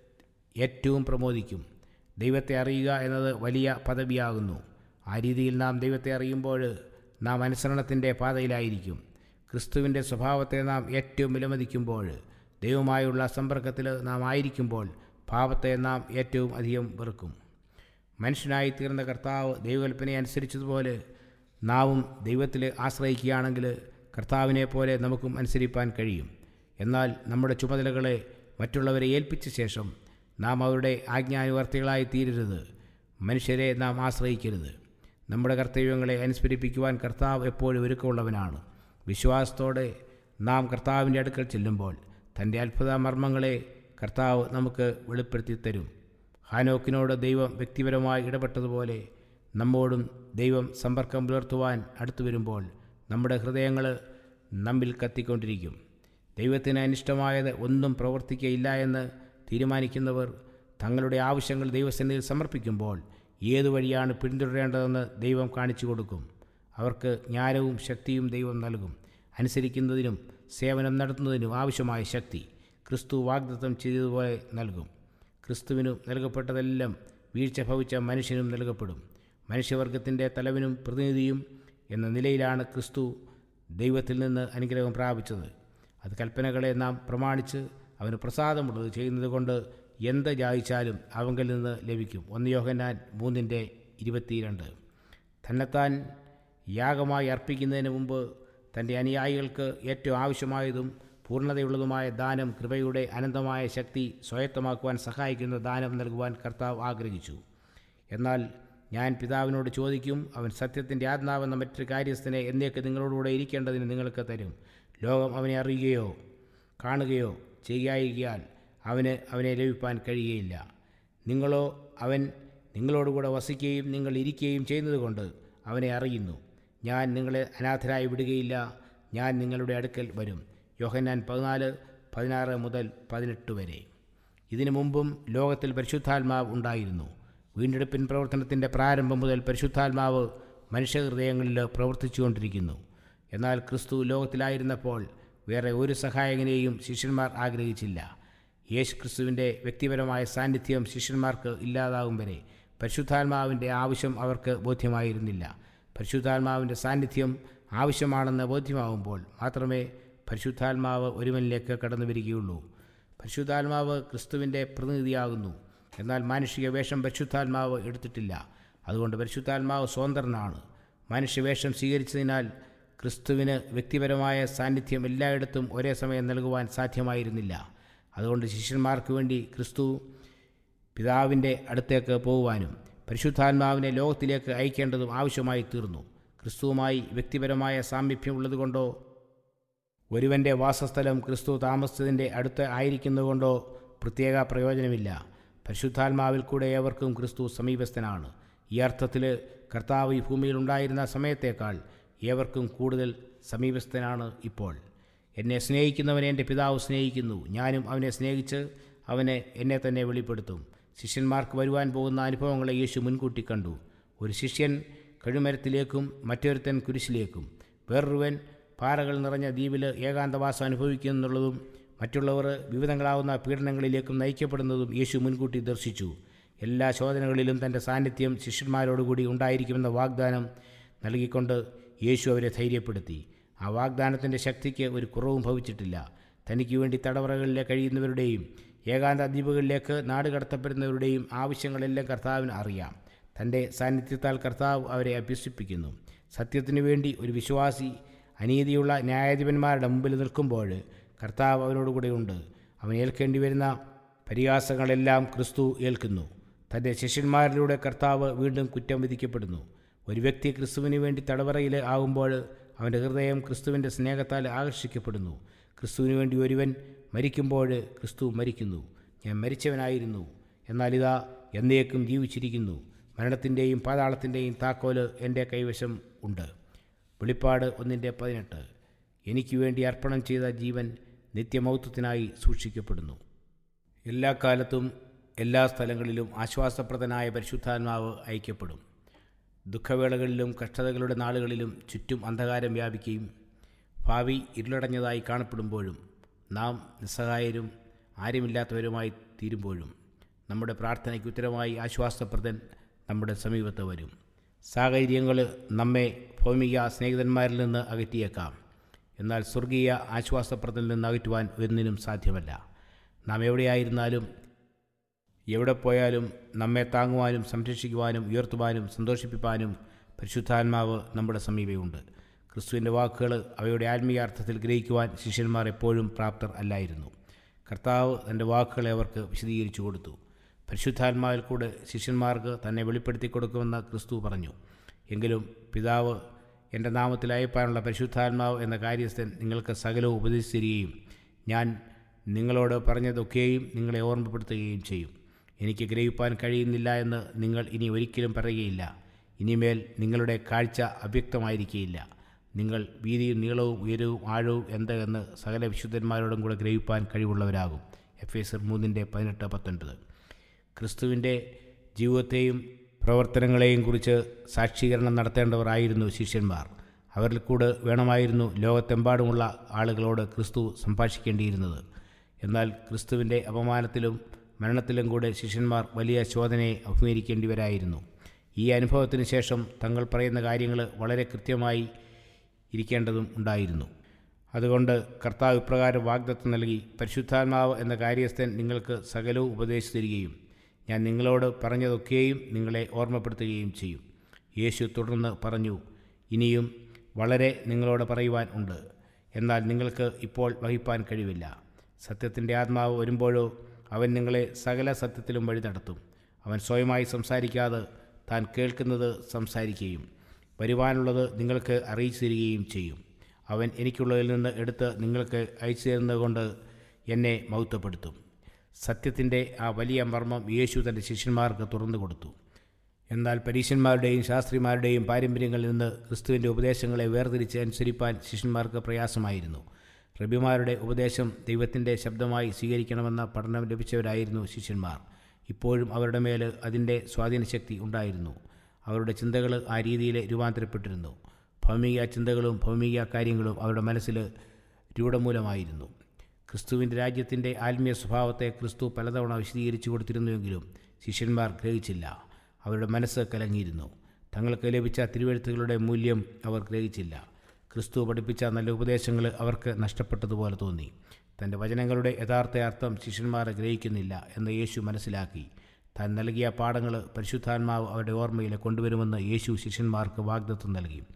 ഏറ്റവും പ്രമോദിക്കും ദൈവത്തെ അറിയുക എന്നത് വലിയ പദവിയാകുന്നു ആ രീതിയിൽ നാം ദൈവത്തെ അറിയുമ്പോൾ നാം അനുസരണത്തിൻ്റെ പാതയിലായിരിക്കും ക്രിസ്തുവിൻ്റെ സ്വഭാവത്തെ നാം ഏറ്റവും വിലമതിക്കുമ്പോൾ ദൈവമായുള്ള സമ്പർക്കത്തിൽ നാം ആയിരിക്കുമ്പോൾ പാപത്തെ നാം ഏറ്റവും അധികം വെറുക്കും മനുഷ്യനായി തീർന്ന കർത്താവ് ദൈവകൽപ്പനയെ അനുസരിച്ചതുപോലെ നാവും ദൈവത്തിൽ ആശ്രയിക്കുകയാണെങ്കിൽ കർത്താവിനെ പോലെ നമുക്കും അനുസരിപ്പാൻ കഴിയും എന്നാൽ നമ്മുടെ ചുമതലകളെ മറ്റുള്ളവരെ ഏൽപ്പിച്ച ശേഷം നാം അവരുടെ ആജ്ഞാനുവർത്തികളായി തീരരുത് മനുഷ്യരെ നാം ആശ്രയിക്കരുത് നമ്മുടെ കർത്തവ്യങ്ങളെ അനുസ്മരിപ്പിക്കുവാൻ കർത്താവ് എപ്പോഴും ഒരുക്കമുള്ളവനാണ് വിശ്വാസത്തോടെ നാം കർത്താവിൻ്റെ അടുക്കൽ ചെല്ലുമ്പോൾ തൻ്റെ അത്ഭുത മർമ്മങ്ങളെ കർത്താവ് നമുക്ക് വെളിപ്പെടുത്തി തരും ഹാനോക്കിനോട് ദൈവം വ്യക്തിപരമായി ഇടപെട്ടതുപോലെ നമ്മോടും ദൈവം സമ്പർക്കം പുലർത്തുവാൻ അടുത്തു വരുമ്പോൾ നമ്മുടെ ഹൃദയങ്ങൾ നമ്മിൽ കത്തിക്കൊണ്ടിരിക്കും ദൈവത്തിന് അനിഷ്ടമായത് ഒന്നും പ്രവർത്തിക്കയില്ല എന്ന് തീരുമാനിക്കുന്നവർ തങ്ങളുടെ ആവശ്യങ്ങൾ ദൈവസന്നിധിയിൽ സമർപ്പിക്കുമ്പോൾ ഏതു വഴിയാണ് പിന്തുടരേണ്ടതെന്ന് ദൈവം കാണിച്ചു കൊടുക്കും അവർക്ക് ജ്ഞാനവും ശക്തിയും ദൈവം നൽകും അനുസരിക്കുന്നതിനും സേവനം നടത്തുന്നതിനും ആവശ്യമായ ശക്തി ക്രിസ്തു വാഗ്ദത്തം ചെയ്തതുപോലെ നൽകും ക്രിസ്തുവിനു നൽകപ്പെട്ടതെല്ലാം വീഴ്ച ഭവിച്ച മനുഷ്യനും നൽകപ്പെടും മനുഷ്യവർഗത്തിൻ്റെ തലവനും പ്രതിനിധിയും എന്ന നിലയിലാണ് ക്രിസ്തു ദൈവത്തിൽ നിന്ന് അനുഗ്രഹം പ്രാപിച്ചത് അത് കൽപ്പനകളെ നാം പ്രമാണിച്ച് അവന് പ്രസാദമുള്ളത് ചെയ്യുന്നത് കൊണ്ട് എന്ത് ജായിച്ചാലും അവങ്കിൽ നിന്ന് ലഭിക്കും ഒന്ന് യോഹന്നാൻ മൂന്നിൻ്റെ ഇരുപത്തിരണ്ട് തന്നെത്താൻ യാഗമായി അർപ്പിക്കുന്നതിന് മുമ്പ് തൻ്റെ അനുയായികൾക്ക് ഏറ്റവും ആവശ്യമായതും പൂർണ്ണതയുള്ളതുമായ ദാനം കൃപയുടെ അനന്തമായ ശക്തി സ്വായത്തമാക്കുവാൻ സഹായിക്കുന്ന ദാനം നൽകുവാൻ കർത്താവ് ആഗ്രഹിച്ചു എന്നാൽ ഞാൻ പിതാവിനോട് ചോദിക്കും അവൻ സത്യത്തിൻ്റെ ആത്മാവെന്ന മറ്റൊരു കാര്യസ്ഥനെ എന്നേക്ക് നിങ്ങളോടുകൂടെ ഇരിക്കേണ്ടതിന് നിങ്ങൾക്ക് തരും ലോകം അവനെ അറിയുകയോ കാണുകയോ ചെയ്യായികയാൽ അവന് അവനെ ലഭിപ്പാൻ കഴിയുകയില്ല നിങ്ങളോ അവൻ നിങ്ങളോടുകൂടെ വസിക്കുകയും നിങ്ങൾ ഇരിക്കുകയും ചെയ്യുന്നതുകൊണ്ട് അവനെ അറിയുന്നു ഞാൻ നിങ്ങളെ അനാഥരായി വിടുകയില്ല ഞാൻ നിങ്ങളുടെ അടുക്കൽ വരും യോഹന്നാൻ പതിനാല് പതിനാറ് മുതൽ പതിനെട്ട് വരെ ഇതിനു മുമ്പും ലോകത്തിൽ പരിശുദ്ധാത്മാവ് ഉണ്ടായിരുന്നു വീണ്ടെടുപ്പിൻ പ്രവർത്തനത്തിൻ്റെ പ്രാരംഭം മുതൽ പരിശുദ്ധാത്മാവ് മനുഷ്യഹൃദയങ്ങളിൽ പ്രവർത്തിച്ചുകൊണ്ടിരിക്കുന്നു എന്നാൽ ക്രിസ്തു ലോകത്തിലായിരുന്നപ്പോൾ വേറെ ഒരു സഹായകനെയും ശിഷ്യന്മാർ ആഗ്രഹിച്ചില്ല യേശു ക്രിസ്തുവിൻ്റെ വ്യക്തിപരമായ സാന്നിധ്യം ശിഷ്യന്മാർക്ക് ഇല്ലാതാകും വരെ പരിശുദ്ധാത്മാവിൻ്റെ ആവശ്യം അവർക്ക് ബോധ്യമായിരുന്നില്ല പരിശുദ്ധാത്മാവിൻ്റെ സാന്നിധ്യം ആവശ്യമാണെന്ന് ബോധ്യമാകുമ്പോൾ മാത്രമേ പരിശുദ്ധാത്മാവ് ഒരുവനിലേക്ക് കടന്നു വരികയുള്ളൂ പരിശുദ്ധാത്മാവ് ക്രിസ്തുവിൻ്റെ പ്രതിനിധിയാകുന്നു എന്നാൽ മാനുഷിക വേഷം പരിശുദ്ധാത്മാവ് എടുത്തിട്ടില്ല അതുകൊണ്ട് പരിശുദ്ധാത്മാവ് സ്വതന്ത്രനാണ് മനുഷ്യവേഷം സ്വീകരിച്ചതിനാൽ ക്രിസ്തുവിന് വ്യക്തിപരമായ സാന്നിധ്യം എല്ലായിടത്തും ഒരേ സമയം നൽകുവാൻ സാധ്യമായിരുന്നില്ല അതുകൊണ്ട് ശിഷ്യന്മാർക്ക് വേണ്ടി ക്രിസ്തു പിതാവിൻ്റെ അടുത്തേക്ക് പോകുവാനും പരിശുദ്ധാത്മാവിനെ ലോകത്തിലേക്ക് അയക്കേണ്ടതും ആവശ്യമായി തീർന്നു ക്രിസ്തുവുമായി വ്യക്തിപരമായ സാമീപ്യമുള്ളതുകൊണ്ടോ ഒരുവൻ്റെ വാസസ്ഥലം ക്രിസ്തു താമസിച്ചതിൻ്റെ അടുത്ത് ആയിരിക്കുന്നതുകൊണ്ടോ പ്രത്യേക പ്രയോജനമില്ല പരിശുദ്ധാത്മാവിൽ കൂടെ ഏവർക്കും ക്രിസ്തു സമീപസ്ഥനാണ് ഈ അർത്ഥത്തിൽ കർത്താവ് ഈ ഭൂമിയിൽ ഉണ്ടായിരുന്ന സമയത്തേക്കാൾ ഏവർക്കും കൂടുതൽ സമീപസ്ഥനാണ് ഇപ്പോൾ എന്നെ സ്നേഹിക്കുന്നവനെ എൻ്റെ പിതാവ് സ്നേഹിക്കുന്നു ഞാനും അവനെ സ്നേഹിച്ച് അവനെ എന്നെ തന്നെ വെളിപ്പെടുത്തും ശിഷ്യന്മാർക്ക് വരുവാൻ പോകുന്ന അനുഭവങ്ങളെ യേശു മുൻകൂട്ടി കണ്ടു ഒരു ശിഷ്യൻ കഴുമരത്തിലേക്കും മറ്റൊരുത്തൻ കുരിശിലേക്കും വേറൊരുവൻ പാറകൾ നിറഞ്ഞ ദ്വീപിൽ ഏകാന്തവാസം അനുഭവിക്കുന്നുള്ളതും മറ്റുള്ളവർ വിവിധങ്ങളാവുന്ന പീഡനങ്ങളിലേക്കും നയിക്കപ്പെടുന്നതും യേശു മുൻകൂട്ടി ദർശിച്ചു എല്ലാ ശോധനകളിലും തൻ്റെ സാന്നിധ്യം ശിഷ്യന്മാരോടുകൂടി ഉണ്ടായിരിക്കുമെന്ന വാഗ്ദാനം നൽകിക്കൊണ്ട് യേശു അവരെ ധൈര്യപ്പെടുത്തി ആ വാഗ്ദാനത്തിൻ്റെ ശക്തിക്ക് ഒരു കുറവും ഭവിച്ചിട്ടില്ല തനിക്ക് വേണ്ടി തടവറകളിലെ കഴിയുന്നവരുടെയും ഏകാന്ത ദ്വീപുകളിലേക്ക് നാട് കടത്തപ്പെടുന്നവരുടെയും ആവശ്യങ്ങളെല്ലാം കർത്താവിന് അറിയാം തൻ്റെ സാന്നിധ്യത്താൽ കർത്താവ് അവരെ അഭ്യസിപ്പിക്കുന്നു സത്യത്തിനു വേണ്ടി ഒരു വിശ്വാസി അനീതിയുള്ള ന്യായാധിപന്മാരുടെ മുമ്പിൽ നിൽക്കുമ്പോൾ കർത്താവ് അവനോടുകൂടെ ഉണ്ട് അവൻ ഏൽക്കേണ്ടി വരുന്ന പരിഹാസങ്ങളെല്ലാം ക്രിസ്തു ഏൽക്കുന്നു തൻ്റെ ശിഷ്യന്മാരിലൂടെ കർത്താവ് വീണ്ടും കുറ്റം വിധിക്കപ്പെടുന്നു ഒരു വ്യക്തി ക്രിസ്തുവിന് വേണ്ടി തടവറയിൽ ആകുമ്പോൾ അവൻ്റെ ഹൃദയം ക്രിസ്തുവിൻ്റെ സ്നേഹത്താൽ ആകർഷിക്കപ്പെടുന്നു ക്രിസ്തുവിന് വേണ്ടി ഒരുവൻ മരിക്കുമ്പോൾ ക്രിസ്തു മരിക്കുന്നു ഞാൻ മരിച്ചവനായിരുന്നു എന്നാൽ ഇതാ എന്നേക്കും ജീവിച്ചിരിക്കുന്നു മരണത്തിൻ്റെയും പാതാളത്തിൻ്റെയും താക്കോല് എൻ്റെ കൈവശം ഉണ്ട് വെളിപ്പാട് ഒന്നിൻ്റെ പതിനെട്ട് എനിക്ക് വേണ്ടി അർപ്പണം ചെയ്ത ജീവൻ നിത്യമൗത്വത്തിനായി സൂക്ഷിക്കപ്പെടുന്നു എല്ലാ കാലത്തും എല്ലാ സ്ഥലങ്ങളിലും ആശ്വാസപ്രദനായ പരിശുദ്ധാത്മാവ് ഐക്യപ്പെടും ദുഃഖവേളകളിലും കഷ്ടതകളുടെ നാളുകളിലും ചുറ്റും അന്ധകാരം വ്യാപിക്കുകയും ഭാവി ഇരുളടഞ്ഞതായി കാണപ്പെടുമ്പോഴും നാം നിസ്സഹായരും ആരുമില്ലാത്തവരുമായി തീരുമ്പോഴും നമ്മുടെ പ്രാർത്ഥനയ്ക്ക് ഉത്തരമായി ആശ്വാസപ്രദൻ നമ്മുടെ സമീപത്ത് വരും സാഹചര്യങ്ങൾ നമ്മെ ഭൗമിക സ്നേഹിതന്മാരിൽ നിന്ന് അകറ്റിയേക്കാം എന്നാൽ സ്വർഗീയ ആശ്വാസപ്രദനിൽ നിന്ന് അകറ്റുവാൻ ഒന്നിനും സാധ്യമല്ല നാം എവിടെയായിരുന്നാലും എവിടെ പോയാലും നമ്മെ താങ്ങുവാനും സംരക്ഷിക്കുവാനും ഉയർത്തുവാനും സന്തോഷിപ്പിക്കാനും പരിശുദ്ധാത്മാവ് നമ്മുടെ സമീപമുണ്ട് ക്രിസ്തുവിൻ്റെ വാക്കുകൾ അവയുടെ ആത്മീയാർത്ഥത്തിൽ ഗ്രഹിക്കുവാൻ ശിഷ്യന്മാർ എപ്പോഴും പ്രാപ്തർ അല്ലായിരുന്നു കർത്താവ് തൻ്റെ വാക്കുകളെ അവർക്ക് വിശദീകരിച്ചു കൊടുത്തു പരിശുദ്ധാത്മാവിൽ കൂടെ ശിഷ്യന്മാർക്ക് തന്നെ വെളിപ്പെടുത്തി കൊടുക്കുമെന്ന് ക്രിസ്തു പറഞ്ഞു എങ്കിലും പിതാവ് എൻ്റെ നാമത്തിൽ അയപ്പാനുള്ള പരിശുദ്ധാത്മാവ് എന്ന കാര്യസ്ഥൻ നിങ്ങൾക്ക് സകലവും ഉപദേശിച്ചിരിക്കുകയും ഞാൻ നിങ്ങളോട് പറഞ്ഞതൊക്കെയും നിങ്ങളെ ഓർമ്മപ്പെടുത്തുകയും ചെയ്യും എനിക്ക് ഗ്രഹിപ്പാൻ കഴിയുന്നില്ല എന്ന് നിങ്ങൾ ഇനി ഒരിക്കലും പറയുകയില്ല ഇനിമേൽ നിങ്ങളുടെ കാഴ്ച അവ്യക്തമായിരിക്കുകയില്ല നിങ്ങൾ വീതിയും നീളവും ഉയരവും ആഴവും എന്ത് എന്ന് സകല വിശുദ്ധന്മാരോടും കൂടെ ഗ്രഹിപ്പാൻ കഴിവുള്ളവരാകും എഫ് എസ് മൂന്നിൻ്റെ പതിനെട്ട് പത്തൊൻപത് ക്രിസ്തുവിൻ്റെ ജീവിതത്തെയും പ്രവർത്തനങ്ങളെയും കുറിച്ച് സാക്ഷീകരണം നടത്തേണ്ടവരായിരുന്നു ശിഷ്യന്മാർ അവരിൽ കൂടെ വേണമായിരുന്നു ലോകത്തെമ്പാടുമുള്ള ആളുകളോട് ക്രിസ്തു സംഭാഷിക്കേണ്ടിയിരുന്നത് എന്നാൽ ക്രിസ്തുവിൻ്റെ അപമാനത്തിലും മരണത്തിലും കൂടെ ശിഷ്യന്മാർ വലിയ ശോധനയെ അഭിമുഖീകരിക്കേണ്ടിവരായിരുന്നു ഈ അനുഭവത്തിന് ശേഷം തങ്ങൾ പറയുന്ന കാര്യങ്ങൾ വളരെ കൃത്യമായി ഇരിക്കേണ്ടതും ഉണ്ടായിരുന്നു അതുകൊണ്ട് കർത്താവ് ഇപ്രകാരം വാഗ്ദത്തം നൽകി പരിശുദ്ധാത്മാവ് എന്ന കാര്യസ്ഥൻ നിങ്ങൾക്ക് സകലവും ഉപദേശിച്ചു തരികയും ഞാൻ നിങ്ങളോട് പറഞ്ഞതൊക്കെയും നിങ്ങളെ ഓർമ്മപ്പെടുത്തുകയും ചെയ്യും യേശു തുടർന്ന് പറഞ്ഞു ഇനിയും വളരെ നിങ്ങളോട് പറയുവാൻ ഉണ്ട് എന്നാൽ നിങ്ങൾക്ക് ഇപ്പോൾ വഹിപ്പാൻ കഴിവില്ല സത്യത്തിൻ്റെ ആത്മാവ് വരുമ്പോഴോ അവൻ നിങ്ങളെ സകല സത്യത്തിലും വഴി നടത്തും അവൻ സ്വയമായി സംസാരിക്കാതെ താൻ കേൾക്കുന്നത് സംസാരിക്കുകയും വരുവാനുള്ളത് നിങ്ങൾക്ക് അറിയിച്ചു തരികയും ചെയ്യും അവൻ എനിക്കുള്ളതിൽ നിന്ന് എടുത്ത് നിങ്ങൾക്ക് അയച്ചു തരുന്നതുകൊണ്ട് എന്നെ മഹത്വപ്പെടുത്തും സത്യത്തിൻ്റെ ആ വലിയ മർമ്മം യേശു തൻ്റെ ശിഷ്യന്മാർക്ക് തുറന്നു കൊടുത്തു എന്നാൽ പരീശന്മാരുടെയും ശാസ്ത്രിമാരുടെയും പാരമ്പര്യങ്ങളിൽ നിന്ന് ക്രിസ്തുവിൻ്റെ ഉപദേശങ്ങളെ വേർതിരിച്ച് അനുസരിപ്പാൻ ശിഷ്യന്മാർക്ക് പ്രയാസമായിരുന്നു റബിമാരുടെ ഉപദേശം ദൈവത്തിൻ്റെ ശബ്ദമായി സ്വീകരിക്കണമെന്ന പഠനം ലഭിച്ചവരായിരുന്നു ശിഷ്യന്മാർ ഇപ്പോഴും അവരുടെ മേൽ അതിൻ്റെ സ്വാധീനശക്തി ഉണ്ടായിരുന്നു അവരുടെ ചിന്തകൾ ആ രീതിയിൽ രൂപാന്തരപ്പെട്ടിരുന്നു ഭൗമിക ചിന്തകളും ഭൗമിക കാര്യങ്ങളും അവരുടെ മനസ്സിൽ രൂഢമൂലമായിരുന്നു ക്രിസ്തുവിൻ്റെ രാജ്യത്തിൻ്റെ ആത്മീയ സ്വഭാവത്തെ ക്രിസ്തു പലതവണ വിശദീകരിച്ചു കൊടുത്തിരുന്നുവെങ്കിലും ശിഷ്യന്മാർ ഗ്രഹിച്ചില്ല അവരുടെ മനസ്സ് കലങ്ങിയിരുന്നു തങ്ങൾക്ക് ലഭിച്ച തിരുവഴുത്തുകളുടെ മൂല്യം അവർ ഗ്രഹിച്ചില്ല ക്രിസ്തു പഠിപ്പിച്ച നല്ല ഉപദേശങ്ങൾ അവർക്ക് നഷ്ടപ്പെട്ടതുപോലെ തോന്നി തൻ്റെ വചനങ്ങളുടെ യഥാർത്ഥ അർത്ഥം ശിഷ്യന്മാർ ഗ്രഹിക്കുന്നില്ല എന്ന് യേശു മനസ്സിലാക്കി താൻ നൽകിയ പാഠങ്ങൾ പരിശുദ്ധാത്മാവ് അവരുടെ ഓർമ്മയിൽ കൊണ്ടുവരുമെന്ന് യേശു ശിഷ്യന്മാർക്ക് വാഗ്ദത്വം നൽകി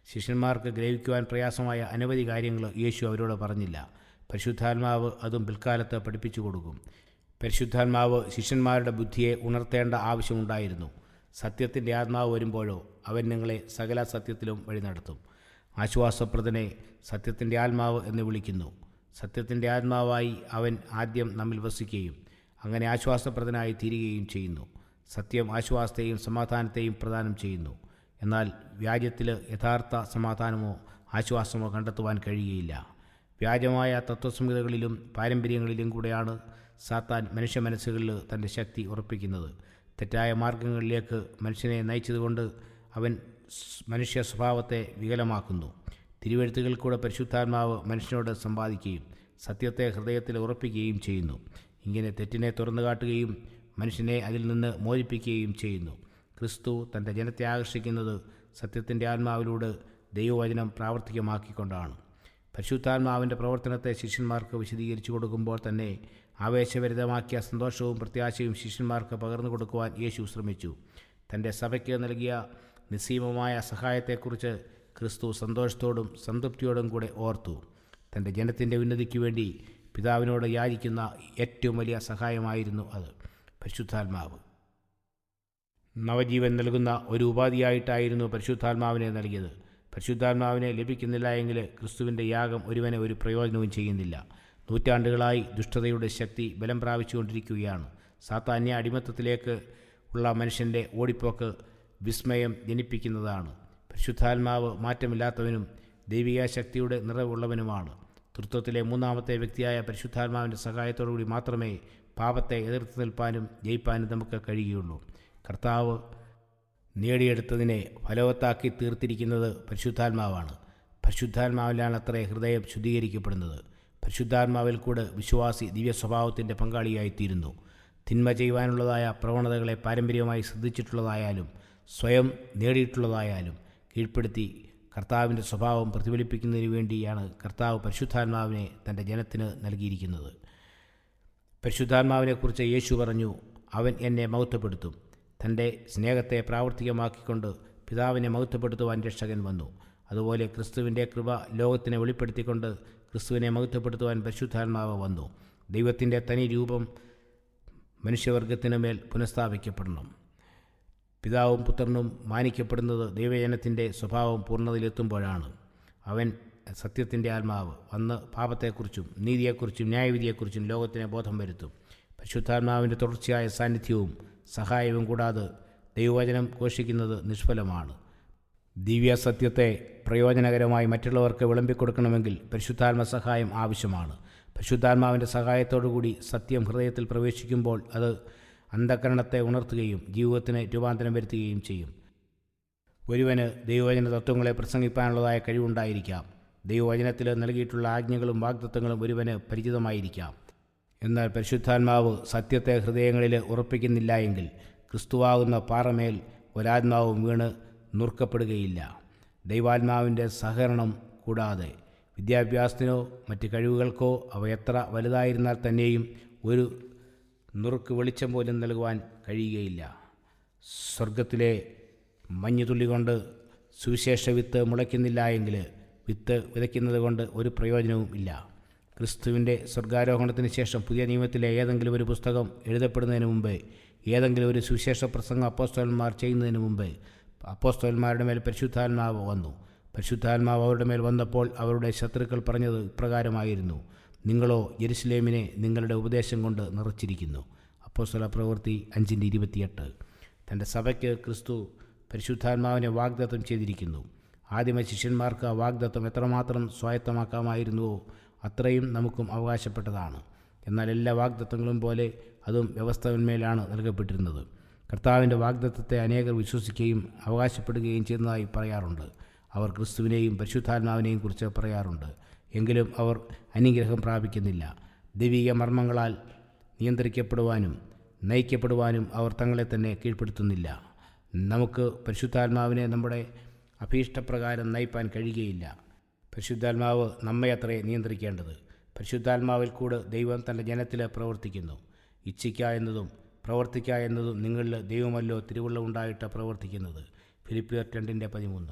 ശിഷ്യന്മാർക്ക് ഗ്രഹിക്കുവാൻ പ്രയാസമായ അനവധി കാര്യങ്ങൾ യേശു അവരോട് പറഞ്ഞില്ല പരിശുദ്ധാത്മാവ് അതും പിൽക്കാലത്ത് പഠിപ്പിച്ചു കൊടുക്കും പരിശുദ്ധാത്മാവ് ശിഷ്യന്മാരുടെ ബുദ്ധിയെ ഉണർത്തേണ്ട ആവശ്യമുണ്ടായിരുന്നു സത്യത്തിൻ്റെ ആത്മാവ് വരുമ്പോഴോ അവൻ നിങ്ങളെ സകല സത്യത്തിലും വഴി നടത്തും ആശ്വാസപ്രദനെ സത്യത്തിൻ്റെ ആത്മാവ് എന്ന് വിളിക്കുന്നു സത്യത്തിൻ്റെ ആത്മാവായി അവൻ ആദ്യം നമ്മിൽ വസിക്കുകയും അങ്ങനെ ആശ്വാസപ്രദനായി തീരുകയും ചെയ്യുന്നു സത്യം ആശ്വാസത്തെയും സമാധാനത്തെയും പ്രദാനം ചെയ്യുന്നു എന്നാൽ വ്യാജത്തിൽ യഥാർത്ഥ സമാധാനമോ ആശ്വാസമോ കണ്ടെത്തുവാൻ കഴിയുകയില്ല വ്യാജമായ തത്വസംഹിതകളിലും പാരമ്പര്യങ്ങളിലും കൂടെയാണ് സാത്താൻ മനുഷ്യ മനസ്സുകളിൽ തൻ്റെ ശക്തി ഉറപ്പിക്കുന്നത് തെറ്റായ മാർഗങ്ങളിലേക്ക് മനുഷ്യനെ നയിച്ചതുകൊണ്ട് അവൻ സ് മനുഷ്യ സ്വഭാവത്തെ വികലമാക്കുന്നു തിരുവെഴുത്തുകളിൽ കൂടെ പരിശുദ്ധാത്മാവ് മനുഷ്യനോട് സമ്പാദിക്കുകയും സത്യത്തെ ഹൃദയത്തിൽ ഉറപ്പിക്കുകയും ചെയ്യുന്നു ഇങ്ങനെ തെറ്റിനെ തുറന്നു കാട്ടുകയും മനുഷ്യനെ അതിൽ നിന്ന് മോചിപ്പിക്കുകയും ചെയ്യുന്നു ക്രിസ്തു തൻ്റെ ജനത്തെ ആകർഷിക്കുന്നത് സത്യത്തിൻ്റെ ആത്മാവിലൂടെ ദൈവവചനം പ്രാവർത്തികമാക്കിക്കൊണ്ടാണ് പരിശുദ്ധാത്മാവിൻ്റെ പ്രവർത്തനത്തെ ശിഷ്യന്മാർക്ക് വിശദീകരിച്ചു കൊടുക്കുമ്പോൾ തന്നെ ആവേശഭരിതമാക്കിയ സന്തോഷവും പ്രത്യാശയും ശിഷ്യന്മാർക്ക് പകർന്നു കൊടുക്കുവാൻ യേശു ശ്രമിച്ചു തൻ്റെ സഭയ്ക്ക് നൽകിയ നിസ്സീമമായ സഹായത്തെക്കുറിച്ച് ക്രിസ്തു സന്തോഷത്തോടും സംതൃപ്തിയോടും കൂടെ ഓർത്തു തൻ്റെ ജനത്തിൻ്റെ ഉന്നതിക്ക് വേണ്ടി പിതാവിനോട് യാചിക്കുന്ന ഏറ്റവും വലിയ സഹായമായിരുന്നു അത് പരിശുദ്ധാത്മാവ് നവജീവൻ നൽകുന്ന ഒരു ഉപാധിയായിട്ടായിരുന്നു പരിശുദ്ധാത്മാവിനെ നൽകിയത് പരിശുദ്ധാത്മാവിനെ ലഭിക്കുന്നില്ല എങ്കിൽ ക്രിസ്തുവിൻ്റെ യാഗം ഒരുവനെ ഒരു പ്രയോജനവും ചെയ്യുന്നില്ല നൂറ്റാണ്ടുകളായി ദുഷ്ടതയുടെ ശക്തി ബലം പ്രാപിച്ചുകൊണ്ടിരിക്കുകയാണ് സാത്താന്യ അടിമത്തത്തിലേക്ക് ഉള്ള മനുഷ്യൻ്റെ ഓടിപ്പോക്ക് വിസ്മയം ജനിപ്പിക്കുന്നതാണ് പരിശുദ്ധാത്മാവ് മാറ്റമില്ലാത്തവനും ദൈവിക ശക്തിയുടെ നിറവുള്ളവനുമാണ് തൃത്വത്തിലെ മൂന്നാമത്തെ വ്യക്തിയായ പരിശുദ്ധാത്മാവിൻ്റെ സഹായത്തോടുകൂടി മാത്രമേ പാപത്തെ എതിർത്ത് നിൽപ്പാനും ജയിപ്പാനും നമുക്ക് കഴിയുകയുള്ളൂ കർത്താവ് നേടിയെടുത്തതിനെ ഫലവത്താക്കി തീർത്തിരിക്കുന്നത് പരിശുദ്ധാത്മാവാണ് പരിശുദ്ധാത്മാവിലാണ് അത്രേ ഹൃദയം ശുദ്ധീകരിക്കപ്പെടുന്നത് പരിശുദ്ധാത്മാവിൽ കൂടെ വിശ്വാസി ദിവ്യ സ്വഭാവത്തിൻ്റെ പങ്കാളിയായിത്തീരുന്നു തിന്മ ചെയ്യുവാനുള്ളതായ പ്രവണതകളെ പാരമ്പര്യമായി ശ്രദ്ധിച്ചിട്ടുള്ളതായാലും സ്വയം നേടിയിട്ടുള്ളതായാലും കീഴ്പ്പെടുത്തി കർത്താവിൻ്റെ സ്വഭാവം പ്രതിഫലിപ്പിക്കുന്നതിന് വേണ്ടിയാണ് കർത്താവ് പരിശുദ്ധാത്മാവിനെ തൻ്റെ ജനത്തിന് നൽകിയിരിക്കുന്നത് പരിശുദ്ധാത്മാവിനെക്കുറിച്ച് യേശു പറഞ്ഞു അവൻ എന്നെ മഹത്വപ്പെടുത്തും തൻ്റെ സ്നേഹത്തെ പ്രാവർത്തികമാക്കിക്കൊണ്ട് പിതാവിനെ മഹത്വപ്പെടുത്തുവാൻ രക്ഷകൻ വന്നു അതുപോലെ ക്രിസ്തുവിൻ്റെ കൃപ ലോകത്തിനെ വെളിപ്പെടുത്തിക്കൊണ്ട് ക്രിസ്തുവിനെ മഹത്വപ്പെടുത്തുവാൻ പരിശുദ്ധാത്മാവ് വന്നു ദൈവത്തിൻ്റെ തനി രൂപം മനുഷ്യവർഗത്തിന് മേൽ പുനഃസ്ഥാപിക്കപ്പെടണം പിതാവും പുത്രനും മാനിക്കപ്പെടുന്നത് ദൈവജനത്തിൻ്റെ സ്വഭാവം പൂർണ്ണതയിലെത്തുമ്പോഴാണ് അവൻ സത്യത്തിൻ്റെ ആത്മാവ് വന്ന് പാപത്തെക്കുറിച്ചും നീതിയെക്കുറിച്ചും ന്യായവിധിയെക്കുറിച്ചും ലോകത്തിനെ ബോധം വരുത്തും പരിശുദ്ധാത്മാവിൻ്റെ തുടർച്ചയായ സാന്നിധ്യവും സഹായവും കൂടാതെ ദൈവവചനം ഘോഷിക്കുന്നത് നിഷ്ഫലമാണ് ദിവ്യ സത്യത്തെ പ്രയോജനകരമായി മറ്റുള്ളവർക്ക് വിളമ്പിക്കൊടുക്കണമെങ്കിൽ പരിശുദ്ധാത്മ സഹായം ആവശ്യമാണ് പരിശുദ്ധാത്മാവിൻ്റെ സഹായത്തോടുകൂടി സത്യം ഹൃദയത്തിൽ പ്രവേശിക്കുമ്പോൾ അത് അന്ധകരണത്തെ ഉണർത്തുകയും ജീവിതത്തിന് രൂപാന്തരം വരുത്തുകയും ചെയ്യും ഒരുവന് ദൈവവചന തത്വങ്ങളെ പ്രസംഗിപ്പാനുള്ളതായ കഴിവുണ്ടായിരിക്കാം ദൈവവചനത്തിൽ നൽകിയിട്ടുള്ള ആജ്ഞകളും വാഗ്ദത്വങ്ങളും ഒരുവന് പരിചിതമായിരിക്കാം എന്നാൽ പരിശുദ്ധാത്മാവ് സത്യത്തെ ഹൃദയങ്ങളിൽ ഉറപ്പിക്കുന്നില്ല എങ്കിൽ ക്രിസ്തുവാകുന്ന പാറമേൽ ഒരാത്മാവും വീണ് നുറുക്കപ്പെടുകയില്ല ദൈവാത്മാവിൻ്റെ സഹകരണം കൂടാതെ വിദ്യാഭ്യാസത്തിനോ മറ്റ് കഴിവുകൾക്കോ അവ എത്ര വലുതായിരുന്നാൽ തന്നെയും ഒരു നുറുക്ക് വെളിച്ചം പോലും നൽകുവാൻ കഴിയുകയില്ല സ്വർഗത്തിലെ മഞ്ഞുതുള്ളി കൊണ്ട് സുവിശേഷ വിത്ത് മുളയ്ക്കുന്നില്ല എങ്കിൽ വിത്ത് വിതയ്ക്കുന്നത് കൊണ്ട് ഒരു പ്രയോജനവും ഇല്ല ക്രിസ്തുവിൻ്റെ സ്വർഗാരോഹണത്തിന് ശേഷം പുതിയ നിയമത്തിലെ ഏതെങ്കിലും ഒരു പുസ്തകം എഴുതപ്പെടുന്നതിന് മുമ്പ് ഏതെങ്കിലും ഒരു സുവിശേഷ പ്രസംഗം അപ്പോസ്തോലന്മാർ ചെയ്യുന്നതിന് മുമ്പ് അപ്പോസ്തോലന്മാരുടെ മേൽ പരിശുദ്ധാത്മാവ് വന്നു പരിശുദ്ധാത്മാവ് അവരുടെ മേൽ വന്നപ്പോൾ അവരുടെ ശത്രുക്കൾ പറഞ്ഞത് ഇപ്രകാരമായിരുന്നു നിങ്ങളോ ജെറുസലേമിനെ നിങ്ങളുടെ ഉപദേശം കൊണ്ട് നിറച്ചിരിക്കുന്നു അപ്പോസ്തല പ്രവൃത്തി അഞ്ചിൻ്റെ ഇരുപത്തിയെട്ട് തൻ്റെ സഭയ്ക്ക് ക്രിസ്തു പരിശുദ്ധാത്മാവിനെ വാഗ്ദത്തം ചെയ്തിരിക്കുന്നു ആദിമ ശിഷ്യന്മാർക്ക് ആ വാഗ്ദത്തം എത്രമാത്രം സ്വായത്തമാക്കാമായിരുന്നുവോ അത്രയും നമുക്കും അവകാശപ്പെട്ടതാണ് എന്നാൽ എല്ലാ വാഗ്ദത്തങ്ങളും പോലെ അതും വ്യവസ്ഥന്മേലാണ് നൽകപ്പെട്ടിരുന്നത് കർത്താവിൻ്റെ വാഗ്ദത്തത്തെ അനേകർ വിശ്വസിക്കുകയും അവകാശപ്പെടുകയും ചെയ്യുന്നതായി പറയാറുണ്ട് അവർ ക്രിസ്തുവിനെയും പരിശുദ്ധാത്മാവിനെയും കുറിച്ച് പറയാറുണ്ട് എങ്കിലും അവർ അനുഗ്രഹം പ്രാപിക്കുന്നില്ല ദൈവിക മർമ്മങ്ങളാൽ നിയന്ത്രിക്കപ്പെടുവാനും നയിക്കപ്പെടുവാനും അവർ തങ്ങളെ തന്നെ കീഴ്പ്പെടുത്തുന്നില്ല നമുക്ക് പരിശുദ്ധാത്മാവിനെ നമ്മുടെ അഭീഷ്ടപ്രകാരം നയിപ്പാൻ കഴിയുകയില്ല പരിശുദ്ധാത്മാവ് നമ്മെ അത്രേ നിയന്ത്രിക്കേണ്ടത് പരിശുദ്ധാത്മാവിൽ കൂടെ ദൈവം തൻ്റെ ജനത്തിൽ പ്രവർത്തിക്കുന്നു ഇച്ഛിക്ക എന്നതും പ്രവർത്തിക്ക എന്നതും നിങ്ങളിൽ ദൈവമല്ലോ തിരുവുള്ള ഉണ്ടായിട്ട് പ്രവർത്തിക്കുന്നത് ഫിലിപ്പിയർ രണ്ടിൻ്റെ പതിമൂന്ന്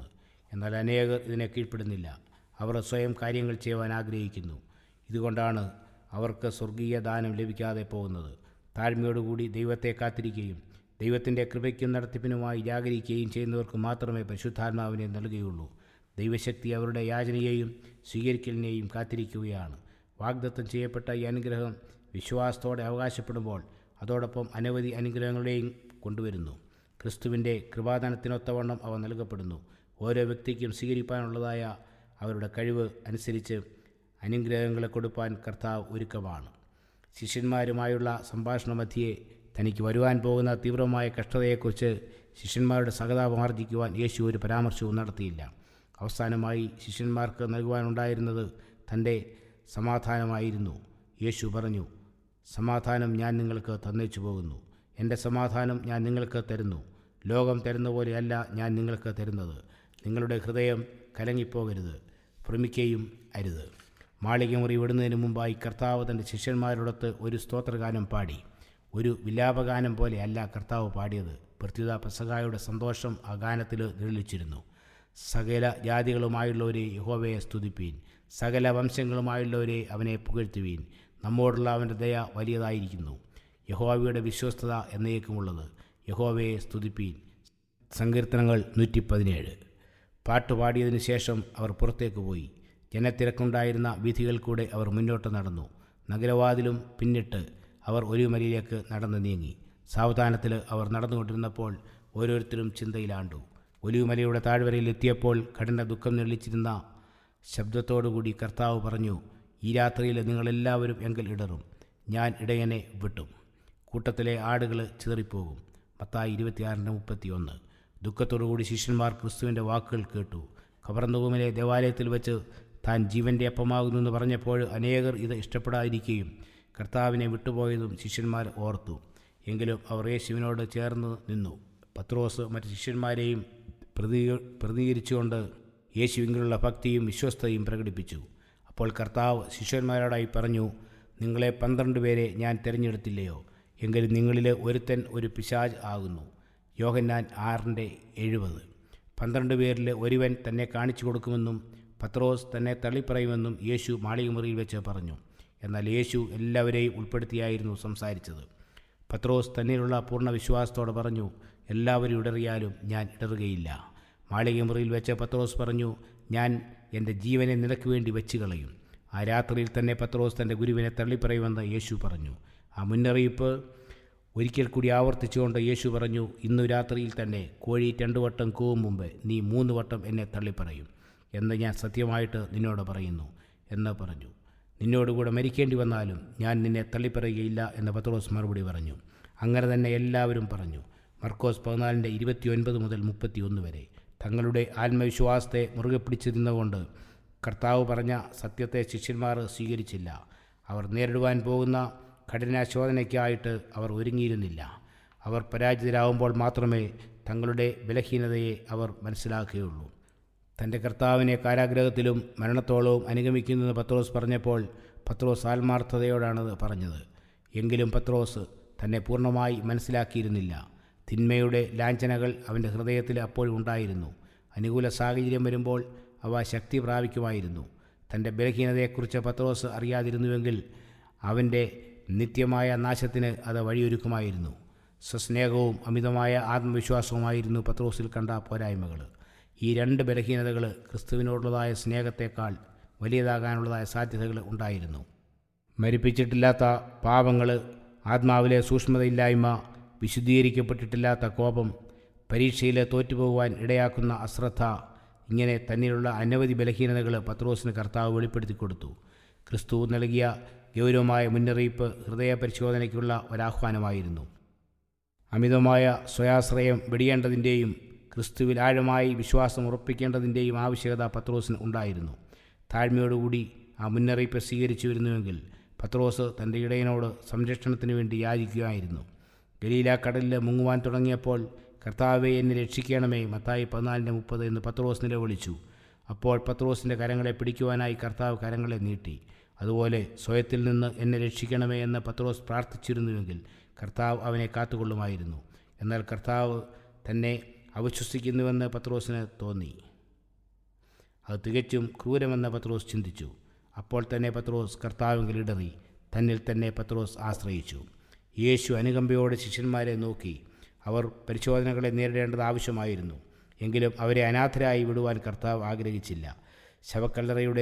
എന്നാൽ അനേകർ ഇതിനെ കീഴ്പ്പെടുന്നില്ല അവർ സ്വയം കാര്യങ്ങൾ ചെയ്യുവാൻ ആഗ്രഹിക്കുന്നു ഇതുകൊണ്ടാണ് അവർക്ക് സ്വർഗീയ ദാനം ലഭിക്കാതെ പോകുന്നത് താഴ്മയോടുകൂടി ദൈവത്തെ കാത്തിരിക്കുകയും ദൈവത്തിൻ്റെ കൃപയ്ക്കും നടത്തിപ്പിനുമായി ജാഗരിക്കുകയും ചെയ്യുന്നവർക്ക് മാത്രമേ പരിശുദ്ധാത്മാവിനെ നൽകുകയുള്ളൂ ദൈവശക്തി അവരുടെ യാചനയെയും സ്വീകരിക്കലിനെയും കാത്തിരിക്കുകയാണ് വാഗ്ദത്തം ചെയ്യപ്പെട്ട ഈ അനുഗ്രഹം വിശ്വാസത്തോടെ അവകാശപ്പെടുമ്പോൾ അതോടൊപ്പം അനവധി അനുഗ്രഹങ്ങളെയും കൊണ്ടുവരുന്നു ക്രിസ്തുവിൻ്റെ കൃപാദാനത്തിനൊത്തവണ്ണം അവ നൽകപ്പെടുന്നു ഓരോ വ്യക്തിക്കും സ്വീകരിപ്പാനുള്ളതായ അവരുടെ കഴിവ് അനുസരിച്ച് അനുഗ്രഹങ്ങളെ കൊടുപ്പാൻ കർത്താവ് ഒരുക്കമാണ് ശിഷ്യന്മാരുമായുള്ള സംഭാഷണ മധ്യേ തനിക്ക് വരുവാൻ പോകുന്ന തീവ്രമായ കഷ്ടതയെക്കുറിച്ച് ശിഷ്യന്മാരുടെ സഹതാപം ആർജിക്കുവാൻ യേശു ഒരു പരാമർശവും നടത്തിയില്ല അവസാനമായി ശിഷ്യന്മാർക്ക് നൽകുവാനുണ്ടായിരുന്നത് തൻ്റെ സമാധാനമായിരുന്നു യേശു പറഞ്ഞു സമാധാനം ഞാൻ നിങ്ങൾക്ക് തന്നേച്ചു പോകുന്നു എൻ്റെ സമാധാനം ഞാൻ നിങ്ങൾക്ക് തരുന്നു ലോകം തരുന്ന പോലെയല്ല ഞാൻ നിങ്ങൾക്ക് തരുന്നത് നിങ്ങളുടെ ഹൃദയം കലങ്ങിപ്പോകരുത് ഭ്രമിക്കുകയും അരുത് മാളികമുറി വിടുന്നതിന് മുമ്പായി കർത്താവ് തൻ്റെ ശിഷ്യന്മാരോടൊത്ത് ഒരു സ്തോത്രഗാനം പാടി ഒരു വിലാപഗാനം പോലെ അല്ല കർത്താവ് പാടിയത് പ്രത്യുത പെസകായുടെ സന്തോഷം ആ ഗാനത്തിൽ നിഴലിച്ചിരുന്നു സകല ജാതികളുമായുള്ളവരെ യഹോവയെ സ്തുതിപ്പീൻ സകല വംശങ്ങളുമായുള്ളവരെ അവനെ പുകഴ്ത്തുവീൻ നമ്മോടുള്ള അവൻ്റെ ദയ വലിയതായിരിക്കുന്നു യഹോവയുടെ വിശ്വസ്തത എന്നേക്കുമുള്ളത് യഹോവയെ സ്തുതിപ്പീൻ സങ്കീർത്തനങ്ങൾ നൂറ്റി പതിനേഴ് പാട്ടുപാടിയതിനു ശേഷം അവർ പുറത്തേക്ക് പോയി ജനത്തിരക്കുണ്ടായിരുന്ന വീഥികൾ കൂടെ അവർ മുന്നോട്ട് നടന്നു നഗരവാതിലും പിന്നിട്ട് അവർ ഒരു മലയിലേക്ക് നടന്നു നീങ്ങി സാവധാനത്തിൽ അവർ നടന്നുകൊണ്ടിരുന്നപ്പോൾ ഓരോരുത്തരും ചിന്തയിലാണ്ടു ഒലിവുമലയുടെ താഴ്വരയിൽ എത്തിയപ്പോൾ കഠിന ദുഃഖം നെള്ളിച്ചിരുന്ന ശബ്ദത്തോടുകൂടി കർത്താവ് പറഞ്ഞു ഈ രാത്രിയിൽ നിങ്ങളെല്ലാവരും എങ്കിൽ ഇടറും ഞാൻ ഇടയനെ വിട്ടും കൂട്ടത്തിലെ ആടുകൾ ചിതറിപ്പോകും പത്തായി ഇരുപത്തിയാറിന് മുപ്പത്തിയൊന്ന് ദുഃഖത്തോടുകൂടി ശിഷ്യന്മാർ ക്രിസ്തുവിൻ്റെ വാക്കുകൾ കേട്ടു ഖബർന്നുകുമിലെ ദേവാലയത്തിൽ വെച്ച് താൻ ജീവൻ്റെ അപ്പമാകുന്നു എന്ന് പറഞ്ഞപ്പോൾ അനേകർ ഇത് ഇഷ്ടപ്പെടാതിരിക്കുകയും കർത്താവിനെ വിട്ടുപോയതും ശിഷ്യന്മാർ ഓർത്തു എങ്കിലും അവർ യേശുവിനോട് ചേർന്ന് നിന്നു പത്രോസ് മറ്റ് ശിഷ്യന്മാരെയും പ്രതി പ്രതികരിച്ചുകൊണ്ട് യേശുവിലുള്ള ഭക്തിയും വിശ്വസ്തയും പ്രകടിപ്പിച്ചു അപ്പോൾ കർത്താവ് ശിഷ്യന്മാരോടായി പറഞ്ഞു നിങ്ങളെ പന്ത്രണ്ട് പേരെ ഞാൻ തിരഞ്ഞെടുത്തില്ലയോ എങ്കിലും നിങ്ങളിൽ ഒരുത്തൻ ഒരു പിശാജ് ആകുന്നു യോഹന്നാൻ ആറിൻ്റെ എഴുപത് പന്ത്രണ്ട് പേരിൽ ഒരുവൻ തന്നെ കാണിച്ചു കൊടുക്കുമെന്നും പത്രോസ് തന്നെ തള്ളിപ്പറയുമെന്നും യേശു മാളികമുറിയിൽ വെച്ച് പറഞ്ഞു എന്നാൽ യേശു എല്ലാവരെയും ഉൾപ്പെടുത്തിയായിരുന്നു സംസാരിച്ചത് പത്രോസ് തന്നിലുള്ള പൂർണ്ണ വിശ്വാസത്തോടെ പറഞ്ഞു എല്ലാവരും ഇടറിയാലും ഞാൻ ഇടറുകയില്ല മാളികമുറിയിൽ വെച്ച് പത്രോസ് പറഞ്ഞു ഞാൻ എൻ്റെ ജീവനെ നിനക്ക് വേണ്ടി വെച്ച് കളയും ആ രാത്രിയിൽ തന്നെ പത്രോസ് തൻ്റെ ഗുരുവിനെ തള്ളിപ്പറയുമെന്ന് യേശു പറഞ്ഞു ആ മുന്നറിയിപ്പ് ഒരിക്കൽ കൂടി ആവർത്തിച്ചുകൊണ്ട് യേശു പറഞ്ഞു ഇന്നു രാത്രിയിൽ തന്നെ കോഴി രണ്ടു വട്ടം കൂവും മുമ്പ് നീ മൂന്ന് വട്ടം എന്നെ തള്ളിപ്പറയും എന്ന് ഞാൻ സത്യമായിട്ട് നിന്നോട് പറയുന്നു എന്ന് പറഞ്ഞു നിന്നോടുകൂടെ മരിക്കേണ്ടി വന്നാലും ഞാൻ നിന്നെ തള്ളിപ്പറയുകയില്ല എന്ന് പത്രോസ് മറുപടി പറഞ്ഞു അങ്ങനെ തന്നെ എല്ലാവരും പറഞ്ഞു മർക്കോസ് പതിനാലിൻ്റെ ഇരുപത്തിയൊൻപത് മുതൽ മുപ്പത്തിയൊന്ന് വരെ തങ്ങളുടെ ആത്മവിശ്വാസത്തെ മുറുകെ പിടിച്ചിരുന്നുകൊണ്ട് കർത്താവ് പറഞ്ഞ സത്യത്തെ ശിഷ്യന്മാർ സ്വീകരിച്ചില്ല അവർ നേരിടുവാൻ പോകുന്ന കഠിനാശോധനയ്ക്കായിട്ട് അവർ ഒരുങ്ങിയിരുന്നില്ല അവർ പരാജിതരാകുമ്പോൾ മാത്രമേ തങ്ങളുടെ ബലഹീനതയെ അവർ മനസ്സിലാക്കുകയുള്ളൂ തൻ്റെ കർത്താവിനെ കാരാഗ്രഹത്തിലും മരണത്തോളവും അനുഗമിക്കുന്നെന്ന് പത്രോസ് പറഞ്ഞപ്പോൾ പത്രോസ് ആത്മാർത്ഥതയോടാണത് പറഞ്ഞത് എങ്കിലും പത്രോസ് തന്നെ പൂർണ്ണമായി മനസ്സിലാക്കിയിരുന്നില്ല തിന്മയുടെ ലാഞ്ചനകൾ അവൻ്റെ ഹൃദയത്തിൽ അപ്പോഴും ഉണ്ടായിരുന്നു അനുകൂല സാഹചര്യം വരുമ്പോൾ അവ ശക്തി പ്രാപിക്കുമായിരുന്നു തൻ്റെ ബലഹീനതയെക്കുറിച്ച് പത്രോസ് അറിയാതിരുന്നുവെങ്കിൽ അവൻ്റെ നിത്യമായ നാശത്തിന് അത് വഴിയൊരുക്കുമായിരുന്നു സ്വസ്നേഹവും അമിതമായ ആത്മവിശ്വാസവുമായിരുന്നു പത്രോസിൽ കണ്ട പോരായ്മകൾ ഈ രണ്ട് ബലഹീനതകൾ ക്രിസ്തുവിനോടുള്ളതായ സ്നേഹത്തേക്കാൾ വലിയതാകാനുള്ളതായ സാധ്യതകൾ ഉണ്ടായിരുന്നു മരിപ്പിച്ചിട്ടില്ലാത്ത പാപങ്ങൾ ആത്മാവിലെ സൂക്ഷ്മതയില്ലായ്മ വിശുദ്ധീകരിക്കപ്പെട്ടിട്ടില്ലാത്ത കോപം പരീക്ഷയിൽ തോറ്റുപോകുവാൻ ഇടയാക്കുന്ന അശ്രദ്ധ ഇങ്ങനെ തന്നിലുള്ള അനവധി ബലഹീനതകൾ പത്രോസിന് കർത്താവ് വെളിപ്പെടുത്തി കൊടുത്തു ക്രിസ്തു നൽകിയ ഗൗരവമായ മുന്നറിയിപ്പ് ഹൃദയ പരിശോധനയ്ക്കുള്ള ഒരാഹ്വാനമായിരുന്നു അമിതമായ സ്വയാശ്രയം വെടിയേണ്ടതിൻ്റെയും ക്രിസ്തുവിൽ ആഴമായി വിശ്വാസം ഉറപ്പിക്കേണ്ടതിൻ്റെയും ആവശ്യകത പത്രോസിന് ഉണ്ടായിരുന്നു താഴ്മയോടുകൂടി ആ മുന്നറിയിപ്പ് സ്വീകരിച്ചു വരുന്നുവെങ്കിൽ പത്രോസ് തൻ്റെ ഇടയനോട് സംരക്ഷണത്തിന് വേണ്ടി യാചിക്കുകയായിരുന്നു ഗലീല കടലിൽ മുങ്ങുവാൻ തുടങ്ങിയപ്പോൾ കർത്താവെ എന്നെ രക്ഷിക്കണമേ മത്തായി പതിനാലിൻ്റെ മുപ്പത് എന്ന് പത്രോസ് നിലവിളിച്ചു അപ്പോൾ പത്രോസിൻ്റെ കരങ്ങളെ പിടിക്കുവാനായി കർത്താവ് കരങ്ങളെ നീട്ടി അതുപോലെ സ്വയത്തിൽ നിന്ന് എന്നെ രക്ഷിക്കണമേ എന്ന് പത്രോസ് പ്രാർത്ഥിച്ചിരുന്നുവെങ്കിൽ കർത്താവ് അവനെ കാത്തുകൊള്ളുമായിരുന്നു എന്നാൽ കർത്താവ് തന്നെ അവിശ്വസിക്കുന്നുവെന്ന് പത്രോസിന് തോന്നി അത് തികച്ചും ക്രൂരമെന്ന് പത്രോസ് ചിന്തിച്ചു അപ്പോൾ തന്നെ പത്രോസ് കർത്താവിങ്കിൽ ഇടറി തന്നിൽ തന്നെ പത്രോസ് ആശ്രയിച്ചു യേശു അനുകമ്പയോടെ ശിഷ്യന്മാരെ നോക്കി അവർ പരിശോധനകളെ നേരിടേണ്ടത് ആവശ്യമായിരുന്നു എങ്കിലും അവരെ അനാഥരായി വിടുവാൻ കർത്താവ് ആഗ്രഹിച്ചില്ല ശവക്കല്ലറയുടെ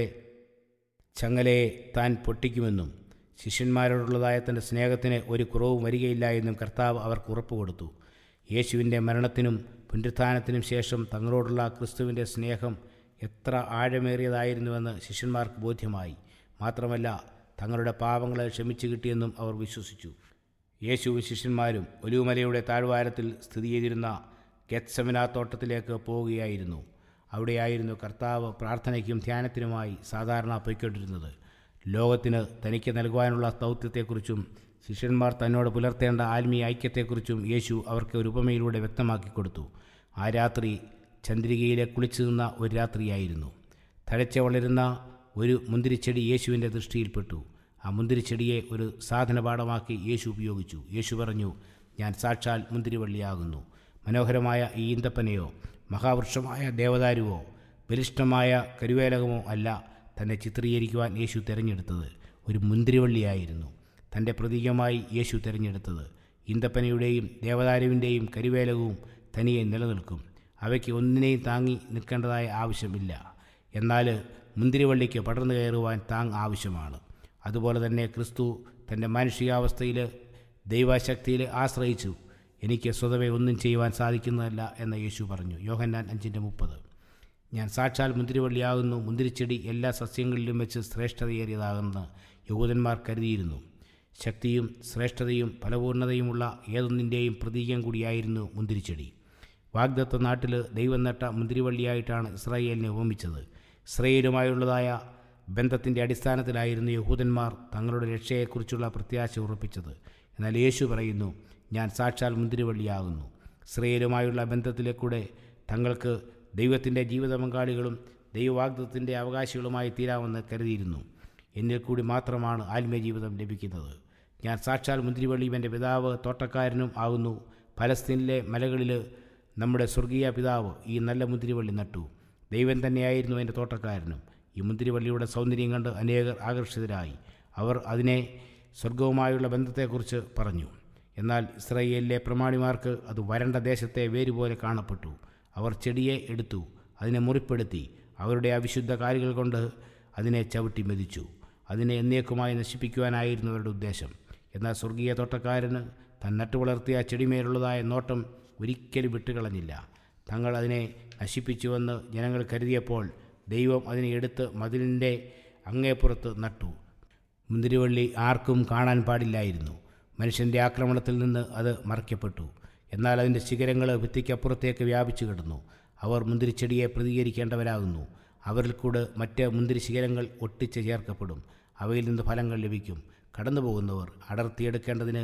ചങ്ങലയെ താൻ പൊട്ടിക്കുമെന്നും ശിഷ്യന്മാരോടുള്ളതായ തൻ്റെ സ്നേഹത്തിന് ഒരു കുറവും വരികയില്ല എന്നും കർത്താവ് അവർക്ക് ഉറപ്പ് കൊടുത്തു യേശുവിൻ്റെ മരണത്തിനും പുനരുത്ഥാനത്തിനും ശേഷം തങ്ങളോടുള്ള ക്രിസ്തുവിൻ്റെ സ്നേഹം എത്ര ആഴമേറിയതായിരുന്നുവെന്ന് ശിഷ്യന്മാർക്ക് ബോധ്യമായി മാത്രമല്ല തങ്ങളുടെ പാപങ്ങളെ ക്ഷമിച്ചു കിട്ടിയെന്നും അവർ വിശ്വസിച്ചു യേശുവും ശിഷ്യന്മാരും ഒലിവുമലയുടെ താഴ്വാരത്തിൽ സ്ഥിതി ചെയ്തിരുന്ന ഗെത്സമിന തോട്ടത്തിലേക്ക് പോവുകയായിരുന്നു അവിടെയായിരുന്നു കർത്താവ് പ്രാർത്ഥനയ്ക്കും ധ്യാനത്തിനുമായി സാധാരണ പൊയ്ക്കൊണ്ടിരുന്നത് ലോകത്തിന് തനിക്ക് നൽകുവാനുള്ള ദൗത്യത്തെക്കുറിച്ചും ശിഷ്യന്മാർ തന്നോട് പുലർത്തേണ്ട ആത്മീയ ഐക്യത്തെക്കുറിച്ചും യേശു അവർക്ക് ഒരു ഉപമയിലൂടെ വ്യക്തമാക്കി കൊടുത്തു ആ രാത്രി ചന്ദ്രികയിലെ കുളിച്ചു നിന്ന ഒരു രാത്രിയായിരുന്നു തഴച്ച വളരുന്ന ഒരു മുന്തിരിച്ചെടി യേശുവിൻ്റെ ദൃഷ്ടിയിൽപ്പെട്ടു ആ മുന്തിരിച്ചെടിയെ ഒരു സാധനപാഠമാക്കി യേശു ഉപയോഗിച്ചു യേശു പറഞ്ഞു ഞാൻ സാക്ഷാൽ മുന്തിരിവള്ളിയാകുന്നു മനോഹരമായ ഈ ഈന്തപ്പനയോ മഹാവൃക്ഷമായ ദേവദാരുവോ ബലിഷ്ഠമായ കരുവേലകമോ അല്ല തന്നെ ചിത്രീകരിക്കുവാൻ യേശു തിരഞ്ഞെടുത്തത് ഒരു മുന്തിരിവള്ളിയായിരുന്നു തൻ്റെ പ്രതീകമായി യേശു തിരഞ്ഞെടുത്തത് ഈന്തപ്പനയുടെയും ദേവദാരുവിൻ്റെയും കരുവേലകവും തനിയെ നിലനിൽക്കും അവയ്ക്ക് ഒന്നിനെയും താങ്ങി നിൽക്കേണ്ടതായ ആവശ്യമില്ല എന്നാൽ മുന്തിരിവള്ളിക്ക് പടർന്നു കയറുവാൻ താങ് ആവശ്യമാണ് അതുപോലെ തന്നെ ക്രിസ്തു തൻ്റെ മാനുഷികാവസ്ഥയിൽ ദൈവശക്തിയിൽ ആശ്രയിച്ചു എനിക്ക് സ്വതവേ ഒന്നും ചെയ്യുവാൻ സാധിക്കുന്നതല്ല എന്ന് യേശു പറഞ്ഞു യോഹന്നാൻ അഞ്ചിൻ്റെ മുപ്പത് ഞാൻ സാക്ഷാൽ മുന്തിരിവള്ളിയാകുന്നു മുന്തിരിച്ചെടി എല്ലാ സസ്യങ്ങളിലും വെച്ച് ശ്രേഷ്ഠതയേറിയതാകുന്ന യഹൂദന്മാർ കരുതിയിരുന്നു ശക്തിയും ശ്രേഷ്ഠതയും ഫലപൂർണ്ണതയുമുള്ള ഏതൊന്നിൻ്റെയും പ്രതീകം കൂടിയായിരുന്നു മുന്തിരിച്ചെടി വാഗ്ദത്ത നാട്ടിൽ ദൈവം നട്ട മുന്തിരിവള്ളിയായിട്ടാണ് ഇസ്രായേലിനെ ഉപമിച്ചത് ഇസ്രയേലുമായുള്ളതായ ബന്ധത്തിൻ്റെ അടിസ്ഥാനത്തിലായിരുന്നു യഹൂദന്മാർ തങ്ങളുടെ രക്ഷയെക്കുറിച്ചുള്ള പ്രത്യാശ ഉറപ്പിച്ചത് എന്നാൽ യേശു പറയുന്നു ഞാൻ സാക്ഷാൽ മുന്തിരിവള്ളിയാകുന്നു ഇസ്രയേലുമായുള്ള ബന്ധത്തിലേക്കൂടെ തങ്ങൾക്ക് ദൈവത്തിൻ്റെ ജീവിത പങ്കാളികളും ദൈവവാഗ്ദത്തിൻ്റെ അവകാശികളുമായി തീരാമെന്ന് കരുതിയിരുന്നു എന്നിൽ കൂടി മാത്രമാണ് ആത്മീയ ജീവിതം ലഭിക്കുന്നത് ഞാൻ സാക്ഷാൽ മുന്തിരിവള്ളിയും എൻ്റെ പിതാവ് തോട്ടക്കാരനും ആകുന്നു ഫലസ്തീനിലെ മലകളിൽ നമ്മുടെ സ്വർഗീയ പിതാവ് ഈ നല്ല മുന്തിരിവള്ളി നട്ടു ദൈവം തന്നെയായിരുന്നു എൻ്റെ തോട്ടക്കാരനും ഈ മുന്തിരിവള്ളിയുടെ സൗന്ദര്യം കണ്ട് അനേകർ ആകർഷിതരായി അവർ അതിനെ സ്വർഗവുമായുള്ള ബന്ധത്തെക്കുറിച്ച് പറഞ്ഞു എന്നാൽ ഇസ്രയേലിലെ പ്രമാണിമാർക്ക് അത് വരണ്ട ദേശത്തെ വേരുപോലെ കാണപ്പെട്ടു അവർ ചെടിയെ എടുത്തു അതിനെ മുറിപ്പെടുത്തി അവരുടെ അവിശുദ്ധ കാലുകൾ കൊണ്ട് അതിനെ ചവിട്ടി മെതിച്ചു അതിനെ എന്നേക്കുമായി നശിപ്പിക്കുവാനായിരുന്നു അവരുടെ ഉദ്ദേശം എന്നാൽ സ്വർഗീയ തോട്ടക്കാരന് താൻ നട്ടുവളർത്തിയ ചെടിമേലുള്ളതായ നോട്ടം ഒരിക്കലും വിട്ടുകളഞ്ഞില്ല തങ്ങൾ അതിനെ നശിപ്പിച്ചുവെന്ന് ജനങ്ങൾ കരുതിയപ്പോൾ ദൈവം അതിനെ എടുത്ത് മതിലിൻ്റെ അങ്ങേപ്പുറത്ത് നട്ടു മുന്തിരിവള്ളി ആർക്കും കാണാൻ പാടില്ലായിരുന്നു മനുഷ്യൻ്റെ ആക്രമണത്തിൽ നിന്ന് അത് മറയ്ക്കപ്പെട്ടു എന്നാൽ അതിൻ്റെ ശിഖരങ്ങൾ ഭിത്തിക്കപ്പുറത്തേക്ക് വ്യാപിച്ചു കിടന്നു അവർ മുന്തിരിച്ചെടിയെ പ്രതികരിക്കേണ്ടവരാകുന്നു അവരിൽ കൂടെ മറ്റ് മുന്തിരി ശിഖരങ്ങൾ ഒട്ടിച്ച് ചേർക്കപ്പെടും അവയിൽ നിന്ന് ഫലങ്ങൾ ലഭിക്കും കടന്നു പോകുന്നവർ അടർത്തിയെടുക്കേണ്ടതിന്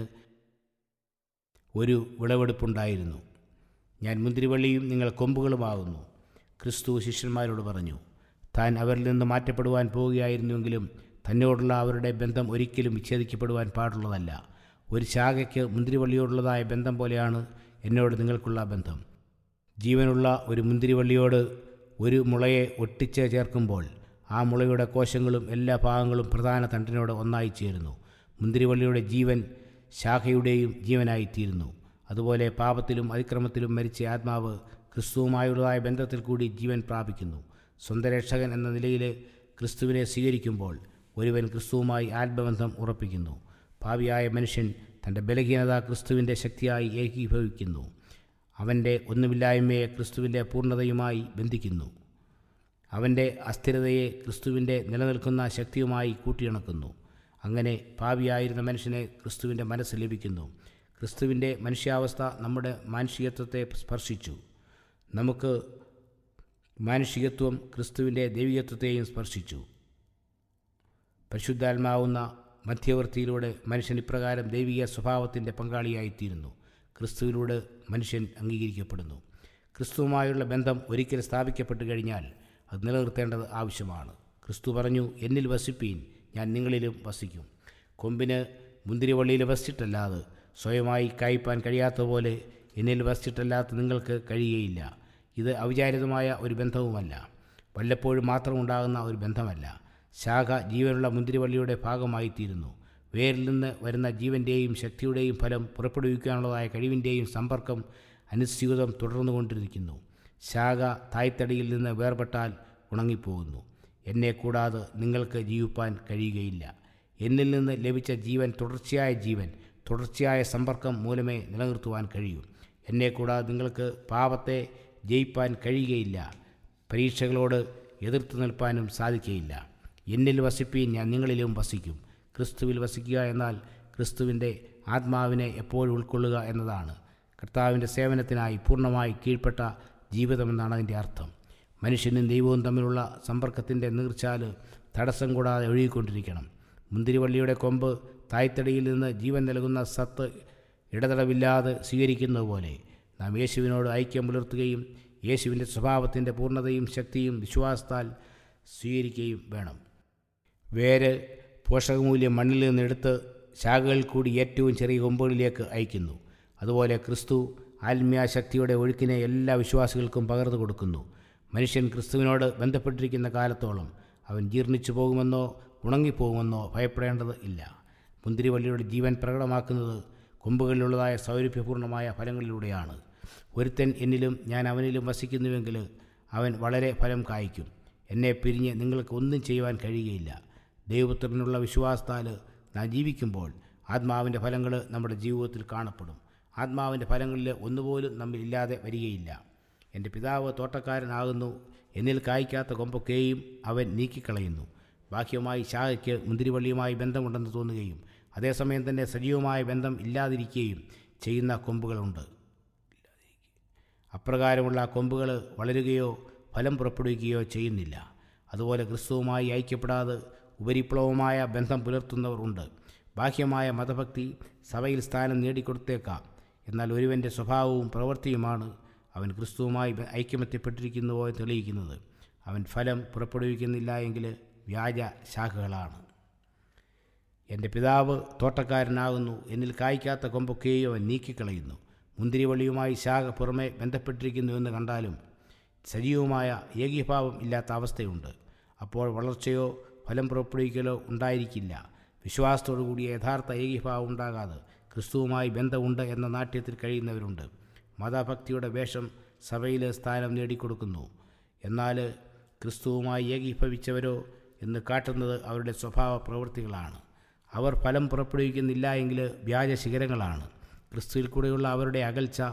ഒരു വിളവെടുപ്പുണ്ടായിരുന്നു ഞാൻ മുന്തിരിവള്ളിയും നിങ്ങൾ കൊമ്പുകളുമാകുന്നു ക്രിസ്തു ശിഷ്യന്മാരോട് പറഞ്ഞു താൻ അവരിൽ നിന്ന് മാറ്റപ്പെടുവാൻ പോവുകയായിരുന്നുവെങ്കിലും തന്നോടുള്ള അവരുടെ ബന്ധം ഒരിക്കലും വിച്ഛേദിക്കപ്പെടുവാൻ പാടുള്ളതല്ല ഒരു ശാഖയ്ക്ക് മുന്തിരിവള്ളിയോടുള്ളതായ ബന്ധം പോലെയാണ് എന്നോട് നിങ്ങൾക്കുള്ള ബന്ധം ജീവനുള്ള ഒരു മുന്തിരിവള്ളിയോട് ഒരു മുളയെ ഒട്ടിച്ച് ചേർക്കുമ്പോൾ ആ മുളയുടെ കോശങ്ങളും എല്ലാ ഭാഗങ്ങളും പ്രധാന തണ്ടിനോട് ഒന്നായി ചേരുന്നു മുന്തിരിവള്ളിയുടെ ജീവൻ ശാഖയുടെയും ജീവനായിത്തീരുന്നു അതുപോലെ പാപത്തിലും അതിക്രമത്തിലും മരിച്ച ആത്മാവ് ക്രിസ്തുവുമായുള്ളതായ ബന്ധത്തിൽ കൂടി ജീവൻ പ്രാപിക്കുന്നു സ്വന്തം രക്ഷകൻ എന്ന നിലയിൽ ക്രിസ്തുവിനെ സ്വീകരിക്കുമ്പോൾ ഒരുവൻ ക്രിസ്തുവുമായി ആത്മബന്ധം ഉറപ്പിക്കുന്നു ഭാവിയായ മനുഷ്യൻ തൻ്റെ ബലഹീനത ക്രിസ്തുവിൻ്റെ ശക്തിയായി ഏകീഭവിക്കുന്നു അവൻ്റെ ഒന്നുമില്ലായ്മയെ ക്രിസ്തുവിൻ്റെ പൂർണ്ണതയുമായി ബന്ധിക്കുന്നു അവൻ്റെ അസ്ഥിരതയെ ക്രിസ്തുവിൻ്റെ നിലനിൽക്കുന്ന ശക്തിയുമായി കൂട്ടിയിണക്കുന്നു അങ്ങനെ ഭാവിയായിരുന്ന മനുഷ്യനെ ക്രിസ്തുവിൻ്റെ മനസ്സ് ലഭിക്കുന്നു ക്രിസ്തുവിൻ്റെ മനുഷ്യാവസ്ഥ നമ്മുടെ മാനുഷികത്വത്തെ സ്പർശിച്ചു നമുക്ക് മാനുഷികത്വം ക്രിസ്തുവിൻ്റെ ദൈവികത്വത്തെയും സ്പർശിച്ചു പരിശുദ്ധാത്മാവുന്ന മധ്യവർത്തിയിലൂടെ മനുഷ്യൻ ഇപ്രകാരം ദൈവിക സ്വഭാവത്തിൻ്റെ പങ്കാളിയായിത്തീരുന്നു ക്രിസ്തുവിലൂടെ മനുഷ്യൻ അംഗീകരിക്കപ്പെടുന്നു ക്രിസ്തുവുമായുള്ള ബന്ധം ഒരിക്കൽ സ്ഥാപിക്കപ്പെട്ടു കഴിഞ്ഞാൽ അത് നിലനിർത്തേണ്ടത് ആവശ്യമാണ് ക്രിസ്തു പറഞ്ഞു എന്നിൽ വസിപ്പീൻ ഞാൻ നിങ്ങളിലും വസിക്കും കൊമ്പിന് മുന്തിരിവള്ളിയിൽ വസിച്ചിട്ടല്ലാതെ സ്വയമായി കായ്പാൻ കഴിയാത്ത പോലെ എന്നിൽ വസിച്ചിട്ടല്ലാത്ത നിങ്ങൾക്ക് കഴിയുകയില്ല ഇത് അവിചാരിതമായ ഒരു ബന്ധവുമല്ല വല്ലപ്പോഴും മാത്രം ഉണ്ടാകുന്ന ഒരു ബന്ധമല്ല ശാഖ ജീവനുള്ള മുന്തിരിവള്ളിയുടെ ഭാഗമായിത്തീരുന്നു വേരിൽ നിന്ന് വരുന്ന ജീവൻ്റെയും ശക്തിയുടെയും ഫലം പുറപ്പെടുവിക്കാനുള്ളതായ കഴിവിൻ്റെയും സമ്പർക്കം അനുസ്യൂതം തുടർന്നുകൊണ്ടിരിക്കുന്നു ശാഖ തായ്തടിയിൽ നിന്ന് വേർപെട്ടാൽ ഉണങ്ങിപ്പോകുന്നു എന്നെ കൂടാതെ നിങ്ങൾക്ക് ജീവിപ്പാൻ കഴിയുകയില്ല എന്നിൽ നിന്ന് ലഭിച്ച ജീവൻ തുടർച്ചയായ ജീവൻ തുടർച്ചയായ സമ്പർക്കം മൂലമേ നിലനിർത്തുവാൻ കഴിയൂ എന്നെ കൂടാതെ നിങ്ങൾക്ക് പാപത്തെ ജയിപ്പാൻ കഴിയുകയില്ല പരീക്ഷകളോട് എതിർത്ത് നിൽപ്പാനും സാധിക്കുകയില്ല എന്നിൽ വസിപ്പീൻ ഞാൻ നിങ്ങളിലും വസിക്കും ക്രിസ്തുവിൽ വസിക്കുക എന്നാൽ ക്രിസ്തുവിൻ്റെ ആത്മാവിനെ എപ്പോഴും ഉൾക്കൊള്ളുക എന്നതാണ് കർത്താവിൻ്റെ സേവനത്തിനായി പൂർണ്ണമായി കീഴ്പ്പെട്ട ജീവിതമെന്നാണ് അതിൻ്റെ അർത്ഥം മനുഷ്യനും ദൈവവും തമ്മിലുള്ള സമ്പർക്കത്തിൻ്റെ നീർച്ചാല് തടസ്സം കൂടാതെ ഒഴുകിക്കൊണ്ടിരിക്കണം മുന്തിരിവള്ളിയുടെ കൊമ്പ് തായ്തടിയിൽ നിന്ന് ജീവൻ നൽകുന്ന സത്ത് ഇടതടവില്ലാതെ സ്വീകരിക്കുന്നത് പോലെ നാം യേശുവിനോട് ഐക്യം പുലർത്തുകയും യേശുവിൻ്റെ സ്വഭാവത്തിൻ്റെ പൂർണ്ണതയും ശക്തിയും വിശ്വാസത്താൽ സ്വീകരിക്കുകയും വേണം വേര് പോഷകമൂല്യം മണ്ണിൽ നിന്നെടുത്ത് ശാഖകളിൽ കൂടി ഏറ്റവും ചെറിയ കൊമ്പുകളിലേക്ക് അയക്കുന്നു അതുപോലെ ക്രിസ്തു ആത്മീയ ശക്തിയുടെ ഒഴുക്കിനെ എല്ലാ വിശ്വാസികൾക്കും പകർന്നു കൊടുക്കുന്നു മനുഷ്യൻ ക്രിസ്തുവിനോട് ബന്ധപ്പെട്ടിരിക്കുന്ന കാലത്തോളം അവൻ ജീർണിച്ചു പോകുമെന്നോ ഉണങ്ങിപ്പോകുമെന്നോ ഭയപ്പെടേണ്ടത് ഇല്ല മുന്തിരിവള്ളിയുടെ ജീവൻ പ്രകടമാക്കുന്നത് കൊമ്പുകളിലുള്ളതായ സൗരഭ്യപൂർണമായ ഫലങ്ങളിലൂടെയാണ് ഒരുത്തൻ എന്നിലും ഞാൻ അവനിലും വസിക്കുന്നുവെങ്കിൽ അവൻ വളരെ ഫലം കായ്ക്കും എന്നെ പിരിഞ്ഞ് നിങ്ങൾക്ക് ഒന്നും ചെയ്യുവാൻ കഴിയുകയില്ല ദൈവപുത്രനുള്ള വിശ്വാസത്താൽ നാം ജീവിക്കുമ്പോൾ ആത്മാവിൻ്റെ ഫലങ്ങൾ നമ്മുടെ ജീവിതത്തിൽ കാണപ്പെടും ആത്മാവിൻ്റെ ഫലങ്ങളിൽ ഒന്നുപോലും നമ്മിൽ ഇല്ലാതെ വരികയില്ല എൻ്റെ പിതാവ് തോട്ടക്കാരനാകുന്നു എന്നിൽ കായ്ക്കാത്ത കൊമ്പൊക്കെയും അവൻ നീക്കിക്കളയുന്നു ബാഹ്യമായി ശാഖയ്ക്ക് മുന്തിരിവള്ളിയുമായി ബന്ധമുണ്ടെന്ന് തോന്നുകയും അതേസമയം തന്നെ സജീവമായ ബന്ധം ഇല്ലാതിരിക്കുകയും ചെയ്യുന്ന കൊമ്പുകളുണ്ട് അപ്രകാരമുള്ള കൊമ്പുകൾ വളരുകയോ ഫലം പുറപ്പെടുവിക്കുകയോ ചെയ്യുന്നില്ല അതുപോലെ ക്രിസ്തുവുമായി ഐക്യപ്പെടാതെ ഉപരിപ്ലവമായ ബന്ധം പുലർത്തുന്നവർ ഉണ്ട് ബാഹ്യമായ മതഭക്തി സഭയിൽ സ്ഥാനം നേടിക്കൊടുത്തേക്കാം എന്നാൽ ഒരുവൻ്റെ സ്വഭാവവും പ്രവൃത്തിയുമാണ് അവൻ ക്രിസ്തുവുമായി ഐക്യമെത്തിപ്പെട്ടിരിക്കുന്നുവോ എന്ന് തെളിയിക്കുന്നത് അവൻ ഫലം പുറപ്പെടുവിക്കുന്നില്ല എങ്കിൽ വ്യാജ ശാഖകളാണ് എൻ്റെ പിതാവ് തോട്ടക്കാരനാകുന്നു എന്നിൽ കായ്ക്കാത്ത കൊമ്പൊക്കെയും അവൻ നീക്കിക്കളയുന്നു മുന്തിരിവള്ളിയുമായി ശാഖ പുറമെ ബന്ധപ്പെട്ടിരിക്കുന്നുവെന്ന് കണ്ടാലും സജീവമായ ഏകീഭാവം ഇല്ലാത്ത അവസ്ഥയുണ്ട് അപ്പോൾ വളർച്ചയോ ഫലം പുറപ്പെടുവിക്കലോ ഉണ്ടായിരിക്കില്ല വിശ്വാസത്തോടു കൂടിയ യഥാർത്ഥ ഏകീഭാവം ഉണ്ടാകാതെ ക്രിസ്തുവുമായി ബന്ധമുണ്ട് എന്ന നാട്യത്തിൽ കഴിയുന്നവരുണ്ട് മതഭക്തിയുടെ വേഷം സഭയിൽ സ്ഥാനം നേടിക്കൊടുക്കുന്നു എന്നാൽ ക്രിസ്തുവുമായി ഏകീഭവിച്ചവരോ എന്ന് കാട്ടുന്നത് അവരുടെ സ്വഭാവ പ്രവൃത്തികളാണ് അവർ ഫലം പുറപ്പെടുവിക്കുന്നില്ല എങ്കിൽ വ്യാജ ശിഖരങ്ങളാണ് ക്രിസ്തുവിൽ കൂടെയുള്ള അവരുടെ അകൽച്ച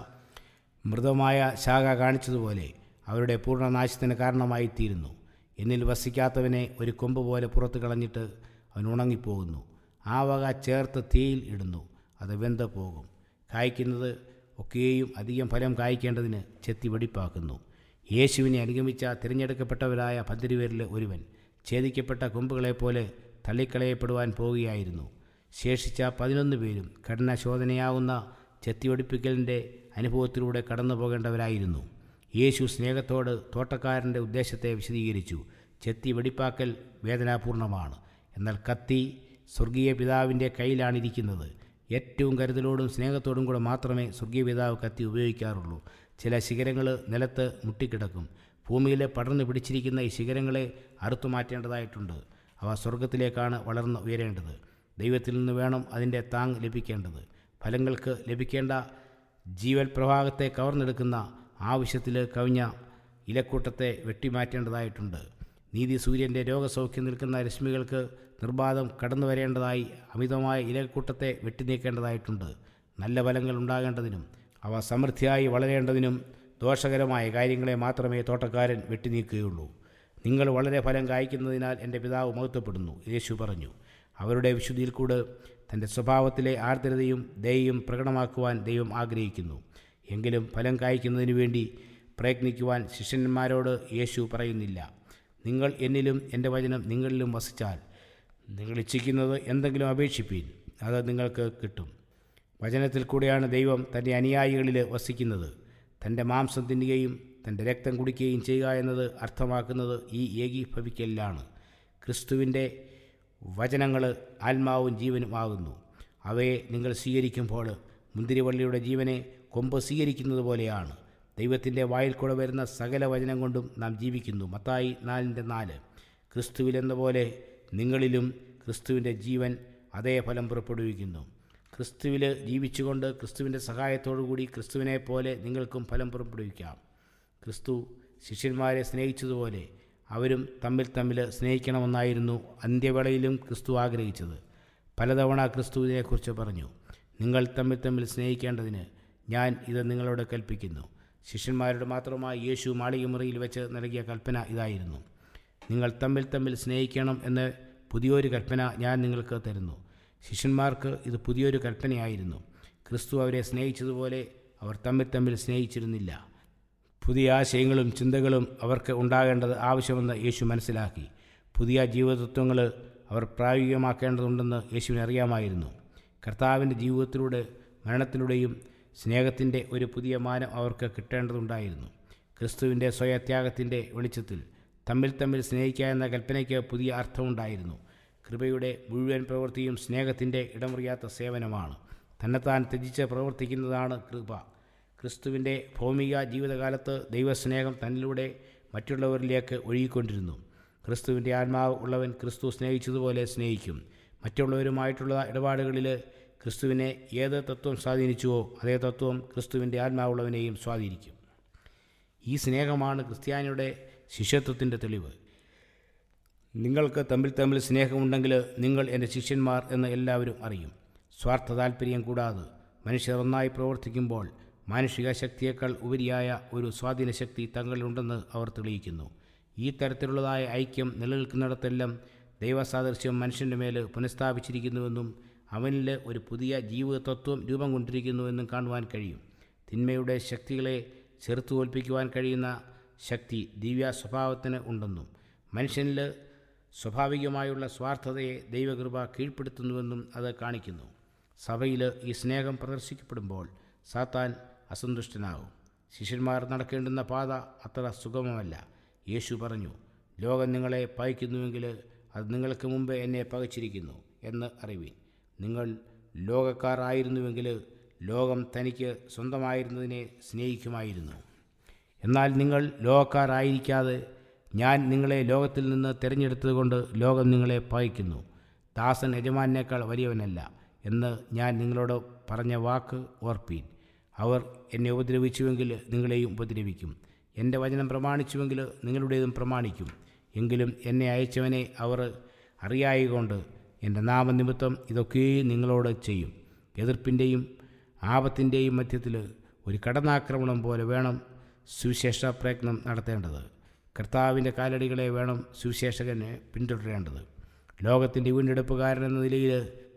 മൃദമായ ശാഖ കാണിച്ചതുപോലെ അവരുടെ പൂർണ്ണനാശത്തിന് കാരണമായിത്തീരുന്നു എന്നിൽ വസിക്കാത്തവനെ ഒരു കൊമ്പ് പോലെ പുറത്ത് കളഞ്ഞിട്ട് അവൻ ഉണങ്ങിപ്പോകുന്നു ആ വക ചേർത്ത് തീയിൽ ഇടുന്നു അത് വെന്ത് പോകും കായ്ക്കുന്നത് ഒക്കെയും അധികം ഫലം കായ്ക്കേണ്ടതിന് ചെത്തി വെടിപ്പാക്കുന്നു യേശുവിനെ അനുഗമിച്ച തിരഞ്ഞെടുക്കപ്പെട്ടവരായ പന്തിരുപേരിൽ ഒരുവൻ ഛേദിക്കപ്പെട്ട കൊമ്പുകളെപ്പോലെ തള്ളിക്കളയപ്പെടുവാൻ പോവുകയായിരുന്നു ശേഷിച്ച പതിനൊന്ന് പേരും കഠിനശോധനയാവുന്ന ചെത്തിയൊടിപ്പിക്കലിൻ്റെ അനുഭവത്തിലൂടെ കടന്നു പോകേണ്ടവരായിരുന്നു യേശു സ്നേഹത്തോട് തോട്ടക്കാരൻ്റെ ഉദ്ദേശത്തെ വിശദീകരിച്ചു ചെത്തി വെടിപ്പാക്കൽ വേദനാപൂർണമാണ് എന്നാൽ കത്തി സ്വർഗീയ പിതാവിൻ്റെ കയ്യിലാണിരിക്കുന്നത് ഏറ്റവും കരുതലോടും സ്നേഹത്തോടും കൂടെ മാത്രമേ സ്വർഗീയ പിതാവ് കത്തി ഉപയോഗിക്കാറുള്ളൂ ചില ശിഖരങ്ങൾ നിലത്ത് മുട്ടിക്കിടക്കും ഭൂമിയിൽ പടർന്നു പിടിച്ചിരിക്കുന്ന ഈ ശിഖരങ്ങളെ അറുത്തു മാറ്റേണ്ടതായിട്ടുണ്ട് അവ സ്വർഗത്തിലേക്കാണ് വളർന്ന് ഉയരേണ്ടത് ദൈവത്തിൽ നിന്ന് വേണം അതിൻ്റെ താങ് ലഭിക്കേണ്ടത് ഫലങ്ങൾക്ക് ലഭിക്കേണ്ട ജീവൽ പ്രവാഹത്തെ കവർന്നെടുക്കുന്ന ആവശ്യത്തിൽ കവിഞ്ഞ ഇലക്കൂട്ടത്തെ വെട്ടിമാറ്റേണ്ടതായിട്ടുണ്ട് നീതി സൂര്യൻ്റെ രോഗസൗഖ്യം നിൽക്കുന്ന രശ്മികൾക്ക് നിർബാധം കടന്നു വരേണ്ടതായി അമിതമായ ഇലക്കൂട്ടത്തെ വെട്ടിനീക്കേണ്ടതായിട്ടുണ്ട് നല്ല ഫലങ്ങൾ ഉണ്ടാകേണ്ടതിനും അവ സമൃദ്ധിയായി വളരേണ്ടതിനും ദോഷകരമായ കാര്യങ്ങളെ മാത്രമേ തോട്ടക്കാരൻ വെട്ടിനീക്കുകയുള്ളൂ നിങ്ങൾ വളരെ ഫലം കായ്ക്കുന്നതിനാൽ എൻ്റെ പിതാവ് മഹത്വപ്പെടുന്നു യേശു പറഞ്ഞു അവരുടെ വിശുദ്ധിയിൽ കൂടെ തൻ്റെ സ്വഭാവത്തിലെ ആർദ്രതയും ദയയും പ്രകടമാക്കുവാൻ ദൈവം ആഗ്രഹിക്കുന്നു എങ്കിലും ഫലം കായ്ക്കുന്നതിനു വേണ്ടി പ്രയത്നിക്കുവാൻ ശിഷ്യന്മാരോട് യേശു പറയുന്നില്ല നിങ്ങൾ എന്നിലും എൻ്റെ വചനം നിങ്ങളിലും വസിച്ചാൽ നിങ്ങൾ ഇച്ഛിക്കുന്നത് എന്തെങ്കിലും അപേക്ഷിപ്പീൻ അത് നിങ്ങൾക്ക് കിട്ടും വചനത്തിൽ കൂടെയാണ് ദൈവം തൻ്റെ അനുയായികളിൽ വസിക്കുന്നത് തൻ്റെ മാംസം തിന്നുകയും തൻ്റെ രക്തം കുടിക്കുകയും ചെയ്യുക എന്നത് അർത്ഥമാക്കുന്നത് ഈ ഏകീഭവിക്കലിലാണ് ക്രിസ്തുവിൻ്റെ വചനങ്ങൾ ആത്മാവും ജീവനും ആകുന്നു അവയെ നിങ്ങൾ സ്വീകരിക്കുമ്പോൾ മുന്തിരിവള്ളിയുടെ ജീവനെ കൊമ്പ് സ്വീകരിക്കുന്നത് പോലെയാണ് ദൈവത്തിൻ്റെ വായിൽ കൂടെ വരുന്ന സകല വചനം കൊണ്ടും നാം ജീവിക്കുന്നു മത്തായി നാലിൻ്റെ നാല് ക്രിസ്തുവിലെന്ന പോലെ നിങ്ങളിലും ക്രിസ്തുവിൻ്റെ ജീവൻ അതേ ഫലം പുറപ്പെടുവിക്കുന്നു ക്രിസ്തുവിൽ ജീവിച്ചുകൊണ്ട് ക്രിസ്തുവിൻ്റെ സഹായത്തോടുകൂടി ക്രിസ്തുവിനെ പോലെ നിങ്ങൾക്കും ഫലം പുറപ്പെടുവിക്കാം ക്രിസ്തു ശിഷ്യന്മാരെ സ്നേഹിച്ചതുപോലെ അവരും തമ്മിൽ തമ്മിൽ സ്നേഹിക്കണമെന്നായിരുന്നു അന്ത്യവേളയിലും ക്രിസ്തു ആഗ്രഹിച്ചത് പലതവണ ക്രിസ്തുവിനെക്കുറിച്ച് പറഞ്ഞു നിങ്ങൾ തമ്മിൽ തമ്മിൽ സ്നേഹിക്കേണ്ടതിന് ഞാൻ ഇത് നിങ്ങളോട് കൽപ്പിക്കുന്നു ശിഷ്യന്മാരോട് മാത്രമായി യേശു മാളികമുറിയിൽ വെച്ച് നൽകിയ കൽപ്പന ഇതായിരുന്നു നിങ്ങൾ തമ്മിൽ തമ്മിൽ സ്നേഹിക്കണം എന്ന് പുതിയൊരു കൽപ്പന ഞാൻ നിങ്ങൾക്ക് തരുന്നു ശിഷ്യന്മാർക്ക് ഇത് പുതിയൊരു കൽപ്പനയായിരുന്നു ക്രിസ്തു അവരെ സ്നേഹിച്ചതുപോലെ അവർ തമ്മിൽ തമ്മിൽ സ്നേഹിച്ചിരുന്നില്ല പുതിയ ആശയങ്ങളും ചിന്തകളും അവർക്ക് ഉണ്ടാകേണ്ടത് ആവശ്യമെന്ന് യേശു മനസ്സിലാക്കി പുതിയ ജീവിതത്വങ്ങൾ അവർ പ്രായോഗികമാക്കേണ്ടതുണ്ടെന്ന് യേശുവിന് അറിയാമായിരുന്നു കർത്താവിൻ്റെ ജീവിതത്തിലൂടെ മരണത്തിലൂടെയും സ്നേഹത്തിൻ്റെ ഒരു പുതിയ മാനം അവർക്ക് കിട്ടേണ്ടതുണ്ടായിരുന്നു ക്രിസ്തുവിൻ്റെ സ്വയത്യാഗത്തിൻ്റെ വെളിച്ചത്തിൽ തമ്മിൽ തമ്മിൽ സ്നേഹിക്കുക എന്ന കൽപ്പനയ്ക്ക് പുതിയ അർത്ഥമുണ്ടായിരുന്നു കൃപയുടെ മുഴുവൻ പ്രവൃത്തിയും സ്നേഹത്തിൻ്റെ ഇടമുറിയാത്ത സേവനമാണ് തന്നെത്താൻ ത്യജിച്ച് പ്രവർത്തിക്കുന്നതാണ് കൃപ ക്രിസ്തുവിൻ്റെ ഭൗമിക ജീവിതകാലത്ത് ദൈവസ്നേഹം തന്നിലൂടെ മറ്റുള്ളവരിലേക്ക് ഒഴുകിക്കൊണ്ടിരുന്നു ക്രിസ്തുവിൻ്റെ ആത്മാവ് ഉള്ളവൻ ക്രിസ്തു സ്നേഹിച്ചതുപോലെ സ്നേഹിക്കും മറ്റുള്ളവരുമായിട്ടുള്ള ഇടപാടുകളിൽ ക്രിസ്തുവിനെ ഏത് തത്വം സ്വാധീനിച്ചുവോ അതേ തത്വം ക്രിസ്തുവിൻ്റെ ആത്മാവുള്ളവനെയും സ്വാധീനിക്കും ഈ സ്നേഹമാണ് ക്രിസ്ത്യാനിയുടെ ശിഷ്യത്വത്തിൻ്റെ തെളിവ് നിങ്ങൾക്ക് തമ്മിൽ തമ്മിൽ സ്നേഹമുണ്ടെങ്കിൽ നിങ്ങൾ എൻ്റെ ശിഷ്യന്മാർ എന്ന് എല്ലാവരും അറിയും സ്വാർത്ഥ താല്പര്യം കൂടാതെ മനുഷ്യർ ഒന്നായി പ്രവർത്തിക്കുമ്പോൾ മാനുഷിക ശക്തിയേക്കാൾ ഉപരിയായ ഒരു സ്വാധീന ശക്തി തങ്ങളിലുണ്ടെന്ന് അവർ തെളിയിക്കുന്നു ഈ തരത്തിലുള്ളതായ ഐക്യം നിലനിൽക്കുന്നിടത്തെല്ലാം ദൈവസാദൃശ്യം മനുഷ്യൻ്റെ മേൽ പുനഃസ്ഥാപിച്ചിരിക്കുന്നുവെന്നും അവനിൽ ഒരു പുതിയ ജീവിതതത്വം രൂപം കൊണ്ടിരിക്കുന്നുവെന്നും കാണുവാൻ കഴിയും തിന്മയുടെ ശക്തികളെ ചെറുത്തു തോൽപ്പിക്കുവാൻ കഴിയുന്ന ശക്തി ദിവ്യ സ്വഭാവത്തിന് ഉണ്ടെന്നും മനുഷ്യനിൽ സ്വാഭാവികമായുള്ള സ്വാർത്ഥതയെ ദൈവകൃപ കീഴ്പ്പെടുത്തുന്നുവെന്നും അത് കാണിക്കുന്നു സഭയിൽ ഈ സ്നേഹം പ്രദർശിക്കപ്പെടുമ്പോൾ സാത്താൻ അസന്തുഷ്ടനാകും ശിഷ്യന്മാർ നടക്കേണ്ടുന്ന പാത അത്ര സുഗമമല്ല യേശു പറഞ്ഞു ലോകം നിങ്ങളെ പകയ്ക്കുന്നുവെങ്കിൽ അത് നിങ്ങൾക്ക് മുമ്പ് എന്നെ പകച്ചിരിക്കുന്നു എന്ന് അറിവീൻ നിങ്ങൾ ലോകക്കാർ ആയിരുന്നുവെങ്കിൽ ലോകം തനിക്ക് സ്വന്തമായിരുന്നതിനെ സ്നേഹിക്കുമായിരുന്നു എന്നാൽ നിങ്ങൾ ലോകക്കാരായിരിക്കാതെ ഞാൻ നിങ്ങളെ ലോകത്തിൽ നിന്ന് തിരഞ്ഞെടുത്തതുകൊണ്ട് ലോകം നിങ്ങളെ പകയ്ക്കുന്നു ദാസൻ യജമാനേക്കാൾ വലിയവനല്ല എന്ന് ഞാൻ നിങ്ങളോട് പറഞ്ഞ വാക്ക് ഓർപ്പീൻ അവർ എന്നെ ഉപദ്രവിച്ചുവെങ്കിൽ നിങ്ങളെയും ഉപദ്രവിക്കും എൻ്റെ വചനം പ്രമാണിച്ചുവെങ്കിൽ നിങ്ങളുടേതും പ്രമാണിക്കും എങ്കിലും എന്നെ അയച്ചവനെ അവർ അറിയായകൊണ്ട് എൻ്റെ നാമനിമിത്തം ഇതൊക്കെയും നിങ്ങളോട് ചെയ്യും എതിർപ്പിൻ്റെയും ആപത്തിൻ്റെയും മധ്യത്തിൽ ഒരു കടന്നാക്രമണം പോലെ വേണം സുവിശേഷ പ്രയത്നം നടത്തേണ്ടത് കർത്താവിൻ്റെ കാലടികളെ വേണം സുവിശേഷകനെ പിന്തുടരേണ്ടത് ലോകത്തിൻ്റെ വീണ്ടെടുപ്പുകാരൻ എന്ന നിലയിൽ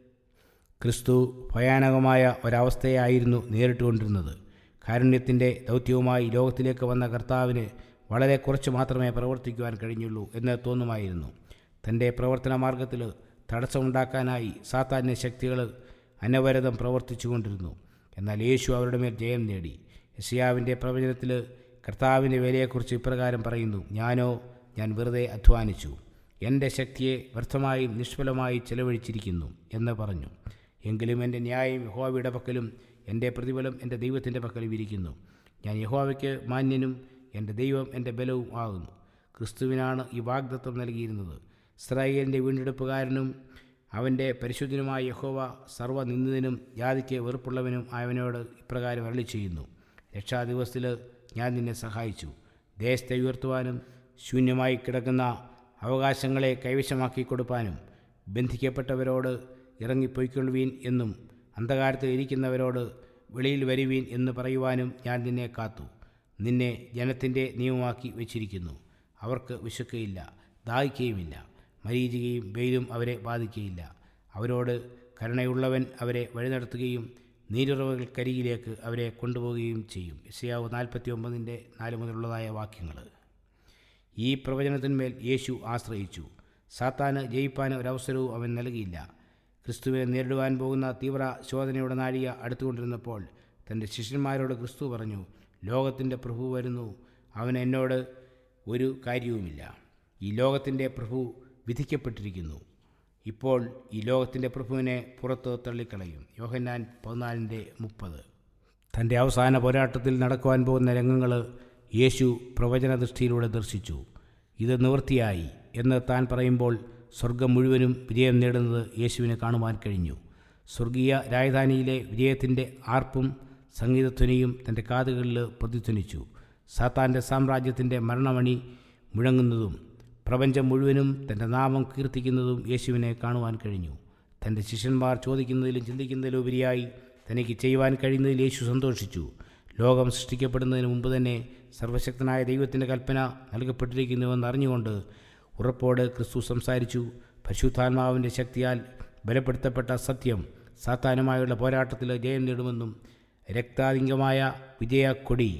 ക്രിസ്തു ഭയാനകമായ ഒരവസ്ഥയായിരുന്നു നേരിട്ടുകൊണ്ടിരുന്നത് കാരുണ്യത്തിൻ്റെ ദൗത്യവുമായി ലോകത്തിലേക്ക് വന്ന കർത്താവിന് വളരെ കുറച്ച് മാത്രമേ പ്രവർത്തിക്കുവാൻ കഴിഞ്ഞുള്ളൂ എന്ന് തോന്നുമായിരുന്നു തൻ്റെ പ്രവർത്തന മാർഗത്തിൽ തടസ്സമുണ്ടാക്കാനായി സാത്താന്യ ശക്തികൾ അനവരതം പ്രവർത്തിച്ചു കൊണ്ടിരുന്നു എന്നാൽ യേശു അവരുടെ മേൽ ജയം നേടി യശയാവിൻ്റെ പ്രവചനത്തിൽ കർത്താവിൻ്റെ വിലയെക്കുറിച്ച് ഇപ്രകാരം പറയുന്നു ഞാനോ ഞാൻ വെറുതെ അധ്വാനിച്ചു എൻ്റെ ശക്തിയെ വ്യർത്ഥമായും നിഷ്ഫലമായി ചെലവഴിച്ചിരിക്കുന്നു എന്ന് പറഞ്ഞു എങ്കിലും എൻ്റെ ന്യായം യഹോവയുടെ പക്കലും എൻ്റെ പ്രതിഫലം എൻ്റെ ദൈവത്തിൻ്റെ പക്കലും ഇരിക്കുന്നു ഞാൻ യഹോവയ്ക്ക് മാന്യനും എൻ്റെ ദൈവം എൻ്റെ ബലവും ആകുന്നു ക്രിസ്തുവിനാണ് ഈ വാഗ്ദത്വം നൽകിയിരുന്നത് ഇസ്രായേലിൻ്റെ വീണ്ടെടുപ്പുകാരനും അവൻ്റെ പരിശുദ്ധനുമായ യഹോവ സർവ്വനിന്ദിതനും ജാതിക്ക് വെറുപ്പുള്ളവനും ആയവനോട് ഇപ്രകാരം അരളി ചെയ്യുന്നു രക്ഷാദിവസത്തിൽ ഞാൻ നിന്നെ സഹായിച്ചു ദേശത്തെ ഉയർത്തുവാനും ശൂന്യമായി കിടക്കുന്ന അവകാശങ്ങളെ കൈവശമാക്കി കൊടുപ്പാനും ബന്ധിക്കപ്പെട്ടവരോട് ഇറങ്ങിപ്പോയിക്കൊള്ളുവീൻ എന്നും അന്ധകാരത്തിൽ ഇരിക്കുന്നവരോട് വെളിയിൽ വരുവീൻ എന്ന് പറയുവാനും ഞാൻ നിന്നെ കാത്തു നിന്നെ ജനത്തിൻ്റെ നിയമമാക്കി വച്ചിരിക്കുന്നു അവർക്ക് വിശക്കുകയില്ല ദാഹിക്കുകയുമില്ല മരീചികയും വെയിലും അവരെ ബാധിക്കുകയില്ല അവരോട് കരുണയുള്ളവൻ അവരെ വഴി നടത്തുകയും നീരുറവുകൾക്കരികിലേക്ക് അവരെ കൊണ്ടുപോവുകയും ചെയ്യും ഇസയാവ് നാൽപ്പത്തി ഒമ്പതിൻ്റെ നാല് മുതലുള്ളതായ വാക്യങ്ങൾ ഈ പ്രവചനത്തിന്മേൽ യേശു ആശ്രയിച്ചു സാത്താന് ജയിപ്പാൻ ഒരവസരവും അവൻ നൽകിയില്ല ക്രിസ്തുവിനെ നേരിടുവാൻ പോകുന്ന തീവ്ര ശോധനയുടെ നാഴിക അടുത്തുകൊണ്ടിരുന്നപ്പോൾ തൻ്റെ ശിഷ്യന്മാരോട് ക്രിസ്തു പറഞ്ഞു ലോകത്തിൻ്റെ പ്രഭു വരുന്നു അവൻ എന്നോട് ഒരു കാര്യവുമില്ല ഈ ലോകത്തിൻ്റെ പ്രഭു വിധിക്കപ്പെട്ടിരിക്കുന്നു ഇപ്പോൾ ഈ ലോകത്തിൻ്റെ പ്രഭുവിനെ പുറത്ത് തള്ളിക്കളയും യോഹന്നാൻ പതിനാലിൻ്റെ മുപ്പത് തൻ്റെ അവസാന പോരാട്ടത്തിൽ നടക്കുവാൻ പോകുന്ന രംഗങ്ങൾ യേശു പ്രവചന ദൃഷ്ടിയിലൂടെ ദർശിച്ചു ഇത് നിവൃത്തിയായി എന്ന് താൻ പറയുമ്പോൾ സ്വർഗം മുഴുവനും വിജയം നേടുന്നത് യേശുവിനെ കാണുവാൻ കഴിഞ്ഞു സ്വർഗീയ രാജധാനിയിലെ വിജയത്തിൻ്റെ ആർപ്പും സംഗീതധ്വനിയും തൻ്റെ കാതുകളിൽ പ്രതിധ്വനിച്ചു സാത്താൻ്റെ സാമ്രാജ്യത്തിൻ്റെ മരണമണി മുഴങ്ങുന്നതും പ്രപഞ്ചം മുഴുവനും തൻ്റെ നാമം കീർത്തിക്കുന്നതും യേശുവിനെ കാണുവാൻ കഴിഞ്ഞു തൻ്റെ ശിഷ്യന്മാർ ചോദിക്കുന്നതിലും ചിന്തിക്കുന്നതിലും ഉപരിയായി തനിക്ക് ചെയ്യുവാൻ കഴിയുന്നതിൽ യേശു സന്തോഷിച്ചു ലോകം സൃഷ്ടിക്കപ്പെടുന്നതിന് മുമ്പ് തന്നെ സർവശക്തനായ ദൈവത്തിൻ്റെ കൽപ്പന നൽകപ്പെട്ടിരിക്കുന്നുവെന്ന് അറിഞ്ഞുകൊണ്ട് ഉറപ്പോട് ക്രിസ്തു സംസാരിച്ചു പരിശുദ്ധാത്മാവിൻ്റെ ശക്തിയാൽ ബലപ്പെടുത്തപ്പെട്ട സത്യം സാത്താനുമായുള്ള പോരാട്ടത്തിൽ ജയം നേടുമെന്നും രക്താധികമായ വിജയക്കൊടി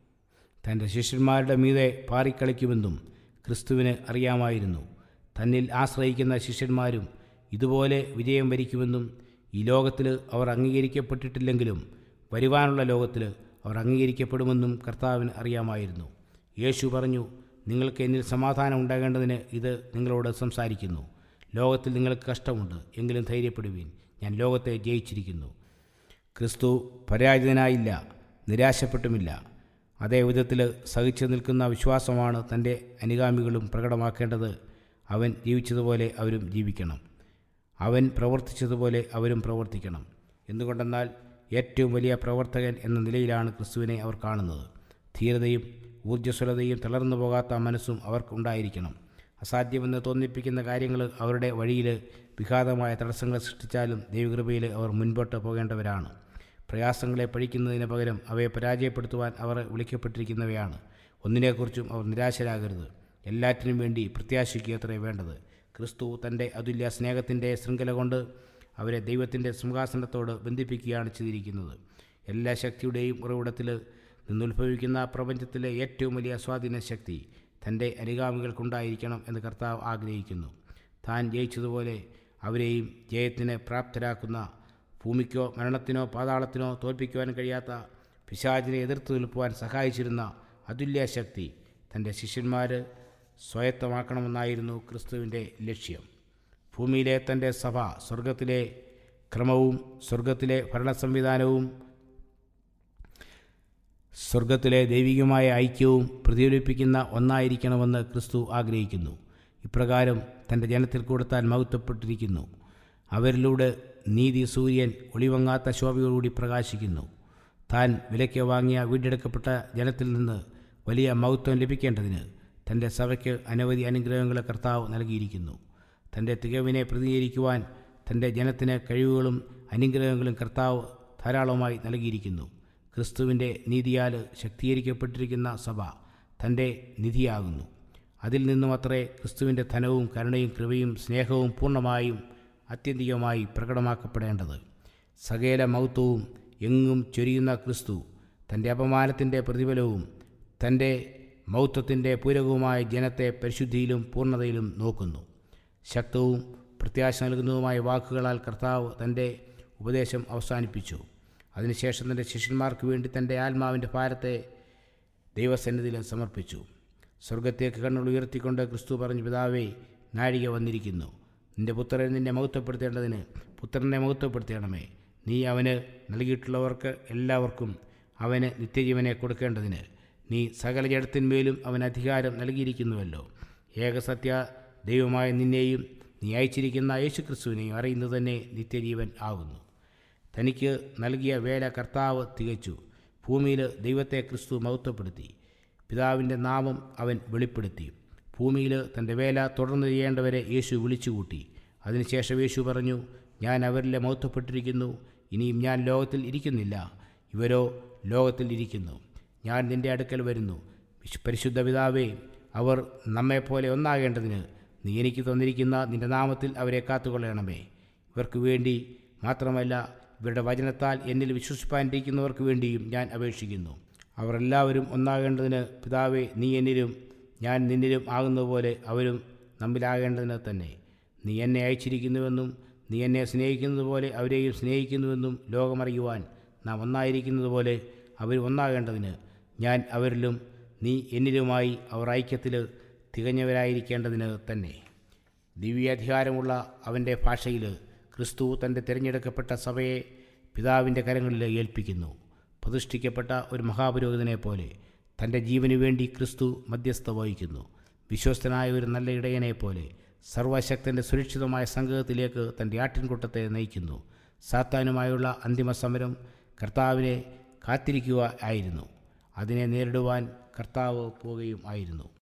തൻ്റെ ശിഷ്യന്മാരുടെ മീതെ പാറിക്കളിക്കുമെന്നും ക്രിസ്തുവിന് അറിയാമായിരുന്നു തന്നിൽ ആശ്രയിക്കുന്ന ശിഷ്യന്മാരും ഇതുപോലെ വിജയം വരിക്കുമെന്നും ഈ ലോകത്തിൽ അവർ അംഗീകരിക്കപ്പെട്ടിട്ടില്ലെങ്കിലും വരുവാനുള്ള ലോകത്തിൽ അവർ അംഗീകരിക്കപ്പെടുമെന്നും കർത്താവിന് അറിയാമായിരുന്നു യേശു പറഞ്ഞു നിങ്ങൾക്ക് എന്നിൽ സമാധാനം ഉണ്ടാകേണ്ടതിന് ഇത് നിങ്ങളോട് സംസാരിക്കുന്നു ലോകത്തിൽ നിങ്ങൾക്ക് കഷ്ടമുണ്ട് എങ്കിലും ധൈര്യപ്പെടുവീൻ ഞാൻ ലോകത്തെ ജയിച്ചിരിക്കുന്നു ക്രിസ്തു പരാജിതനായില്ല നിരാശപ്പെട്ടുമില്ല അതേ വിധത്തിൽ സഹിച്ചു നിൽക്കുന്ന വിശ്വാസമാണ് തൻ്റെ അനുഗാമികളും പ്രകടമാക്കേണ്ടത് അവൻ ജീവിച്ചതുപോലെ അവരും ജീവിക്കണം അവൻ പ്രവർത്തിച്ചതുപോലെ അവരും പ്രവർത്തിക്കണം എന്തുകൊണ്ടെന്നാൽ ഏറ്റവും വലിയ പ്രവർത്തകൻ എന്ന നിലയിലാണ് ക്രിസ്തുവിനെ അവർ കാണുന്നത് ധീരതയും ഊർജ്ജസ്വലതയും തളർന്നു പോകാത്ത മനസ്സും അവർക്കുണ്ടായിരിക്കണം അസാധ്യമെന്ന് തോന്നിപ്പിക്കുന്ന കാര്യങ്ങൾ അവരുടെ വഴിയിൽ വിഘാതമായ തടസ്സങ്ങൾ സൃഷ്ടിച്ചാലും ദൈവകൃപയിൽ അവർ മുൻപോട്ട് പോകേണ്ടവരാണ് പ്രയാസങ്ങളെ പഴിക്കുന്നതിന് പകരം അവയെ പരാജയപ്പെടുത്തുവാൻ അവർ വിളിക്കപ്പെട്ടിരിക്കുന്നവയാണ് ഒന്നിനെക്കുറിച്ചും അവർ നിരാശരാകരുത് എല്ലാറ്റിനും വേണ്ടി പ്രത്യാശിക്കുക അത്രേ വേണ്ടത് ക്രിസ്തു തൻ്റെ അതുല്യ സ്നേഹത്തിൻ്റെ ശൃംഖല കൊണ്ട് അവരെ ദൈവത്തിൻ്റെ സിംഹാസനത്തോട് ബന്ധിപ്പിക്കുകയാണ് ചെയ്തിരിക്കുന്നത് എല്ലാ ശക്തിയുടെയും ഉറവിടത്തിൽ നിന്നുത്ഭവിക്കുന്ന പ്രപഞ്ചത്തിലെ ഏറ്റവും വലിയ സ്വാധീന ശക്തി തൻ്റെ അനുഗാമികൾക്കുണ്ടായിരിക്കണം എന്ന് കർത്താവ് ആഗ്രഹിക്കുന്നു താൻ ജയിച്ചതുപോലെ അവരെയും ജയത്തിന് പ്രാപ്തരാക്കുന്ന ഭൂമിക്കോ മരണത്തിനോ പാതാളത്തിനോ തോൽപ്പിക്കുവാൻ കഴിയാത്ത പിശാചിനെ എതിർത്ത് നിൽക്കുവാൻ സഹായിച്ചിരുന്ന അതുല്യ ശക്തി തൻ്റെ ശിഷ്യന്മാർ സ്വായത്തമാക്കണമെന്നായിരുന്നു ക്രിസ്തുവിൻ്റെ ലക്ഷ്യം ഭൂമിയിലെ തൻ്റെ സഭ സ്വർഗത്തിലെ ക്രമവും സ്വർഗത്തിലെ ഭരണ സംവിധാനവും സ്വർഗത്തിലെ ദൈവികമായ ഐക്യവും പ്രതിഫലിപ്പിക്കുന്ന ഒന്നായിരിക്കണമെന്ന് ക്രിസ്തു ആഗ്രഹിക്കുന്നു ഇപ്രകാരം തൻ്റെ ജനത്തിൽ കൂടെ താൻ മഹത്വപ്പെട്ടിരിക്കുന്നു അവരിലൂടെ നീതി സൂര്യൻ ഒളിവങ്ങാത്ത ശോഭയോടുകൂടി പ്രകാശിക്കുന്നു താൻ വിലയ്ക്ക് വാങ്ങിയ വീണ്ടെടുക്കപ്പെട്ട ജനത്തിൽ നിന്ന് വലിയ മഹത്വം ലഭിക്കേണ്ടതിന് തൻ്റെ സഭയ്ക്ക് അനവധി അനുഗ്രഹങ്ങളെ കർത്താവ് നൽകിയിരിക്കുന്നു തൻ്റെ തികവിനെ പ്രതിനിധീകരിക്കുവാൻ തൻ്റെ ജനത്തിന് കഴിവുകളും അനുഗ്രഹങ്ങളും കർത്താവ് ധാരാളമായി നൽകിയിരിക്കുന്നു ക്രിസ്തുവിൻ്റെ നീതിയാൽ ശക്തീകരിക്കപ്പെട്ടിരിക്കുന്ന സഭ തൻ്റെ നിധിയാകുന്നു അതിൽ നിന്നും അത്രേ ക്രിസ്തുവിൻ്റെ ധനവും കരുണയും കൃപയും സ്നേഹവും പൂർണ്ണമായും അത്യന്തികമായി പ്രകടമാക്കപ്പെടേണ്ടത് സകല മൗത്വവും എങ്ങും ചൊരിയുന്ന ക്രിസ്തു തൻ്റെ അപമാനത്തിൻ്റെ പ്രതിഫലവും തൻ്റെ മൗത്വത്തിൻ്റെ പൂരകവുമായ ജനത്തെ പരിശുദ്ധിയിലും പൂർണ്ണതയിലും നോക്കുന്നു ശക്തവും പ്രത്യാശ നൽകുന്നതുമായ വാക്കുകളാൽ കർത്താവ് തൻ്റെ ഉപദേശം അവസാനിപ്പിച്ചു അതിനുശേഷം തൻ്റെ ശിഷ്യന്മാർക്ക് വേണ്ടി തൻ്റെ ആത്മാവിൻ്റെ ഭാരത്തെ ദൈവസന്നിധിയിൽ സമർപ്പിച്ചു സ്വർഗത്തേക്ക് കണ്ണുകൾ ഉയർത്തിക്കൊണ്ട് ക്രിസ്തു പറഞ്ഞു പിതാവേ നാഴിക വന്നിരിക്കുന്നു നിന്റെ പുത്രൻ നിന്നെ മഹത്വപ്പെടുത്തേണ്ടതിന് പുത്രനെ മഹത്വപ്പെടുത്തണമേ നീ അവന് നൽകിയിട്ടുള്ളവർക്ക് എല്ലാവർക്കും അവന് നിത്യജീവനെ കൊടുക്കേണ്ടതിന് നീ സകല ജഡത്തിന്മേലും അവന് അധികാരം നൽകിയിരിക്കുന്നുവല്ലോ ഏകസത്യ ദൈവമായ നിന്നെയും നീ അയച്ചിരിക്കുന്ന യേശുക്രിസ്തുവിനെയും അറിയുന്നത് തന്നെ നിത്യജീവൻ ആകുന്നു തനിക്ക് നൽകിയ വേല കർത്താവ് തികച്ചു ഭൂമിയിൽ ദൈവത്തെ ക്രിസ്തു മഹത്വപ്പെടുത്തി പിതാവിൻ്റെ നാമം അവൻ വെളിപ്പെടുത്തി ഭൂമിയിൽ തൻ്റെ വേല തുടർന്ന് ചെയ്യേണ്ടവരെ യേശു വിളിച്ചുകൂട്ടി അതിനുശേഷം യേശു പറഞ്ഞു ഞാൻ അവരിലെ മഹത്വപ്പെട്ടിരിക്കുന്നു ഇനിയും ഞാൻ ലോകത്തിൽ ഇരിക്കുന്നില്ല ഇവരോ ലോകത്തിൽ ഇരിക്കുന്നു ഞാൻ നിൻ്റെ അടുക്കൽ വരുന്നു വിശു- പരിശുദ്ധ പിതാവേ അവർ നമ്മെപ്പോലെ ഒന്നാകേണ്ടതിന് നീ എനിക്ക് തന്നിരിക്കുന്ന നിൻ്റെ നാമത്തിൽ അവരെ കാത്തുകൊള്ളണമേ ഇവർക്ക് വേണ്ടി മാത്രമല്ല ഇവരുടെ വചനത്താൽ എന്നിൽ വിശ്വസിപ്പാനിരിക്കുന്നവർക്ക് വേണ്ടിയും ഞാൻ അപേക്ഷിക്കുന്നു അവർ എല്ലാവരും ഒന്നാകേണ്ടതിന് പിതാവേ നീ എന്നിലും ഞാൻ നിന്നിലും ആകുന്നതുപോലെ അവരും നമ്മിലാകേണ്ടതിന് തന്നെ നീ എന്നെ അയച്ചിരിക്കുന്നുവെന്നും നീ എന്നെ സ്നേഹിക്കുന്നത് പോലെ അവരെയും സ്നേഹിക്കുന്നുവെന്നും ലോകമറിയുവാൻ നാം ഒന്നായിരിക്കുന്നത് പോലെ അവർ ഒന്നാകേണ്ടതിന് ഞാൻ അവരിലും നീ എന്നിലുമായി അവർ ഐക്യത്തിൽ തികഞ്ഞവരായിരിക്കേണ്ടതിന് തന്നെ ദിവ്യാധികാരമുള്ള അവൻ്റെ ഭാഷയിൽ ക്രിസ്തു തൻ്റെ തിരഞ്ഞെടുക്കപ്പെട്ട സഭയെ പിതാവിൻ്റെ കരങ്ങളിൽ ഏൽപ്പിക്കുന്നു പ്രതിഷ്ഠിക്കപ്പെട്ട ഒരു മഹാപുരോഹിതനെ പോലെ തൻ്റെ ജീവനു വേണ്ടി ക്രിസ്തു മധ്യസ്ഥ വഹിക്കുന്നു വിശ്വസ്തനായ ഒരു നല്ല ഇടയനെ പോലെ സർവശക്തൻ്റെ സുരക്ഷിതമായ സംഘത്തിലേക്ക് തൻ്റെ ആട്ടിൻകൂട്ടത്തെ നയിക്കുന്നു സാത്താനുമായുള്ള അന്തിമ സമരം കർത്താവിനെ കാത്തിരിക്കുക ആയിരുന്നു അതിനെ നേരിടുവാൻ കർത്താവ് പോവുകയും ആയിരുന്നു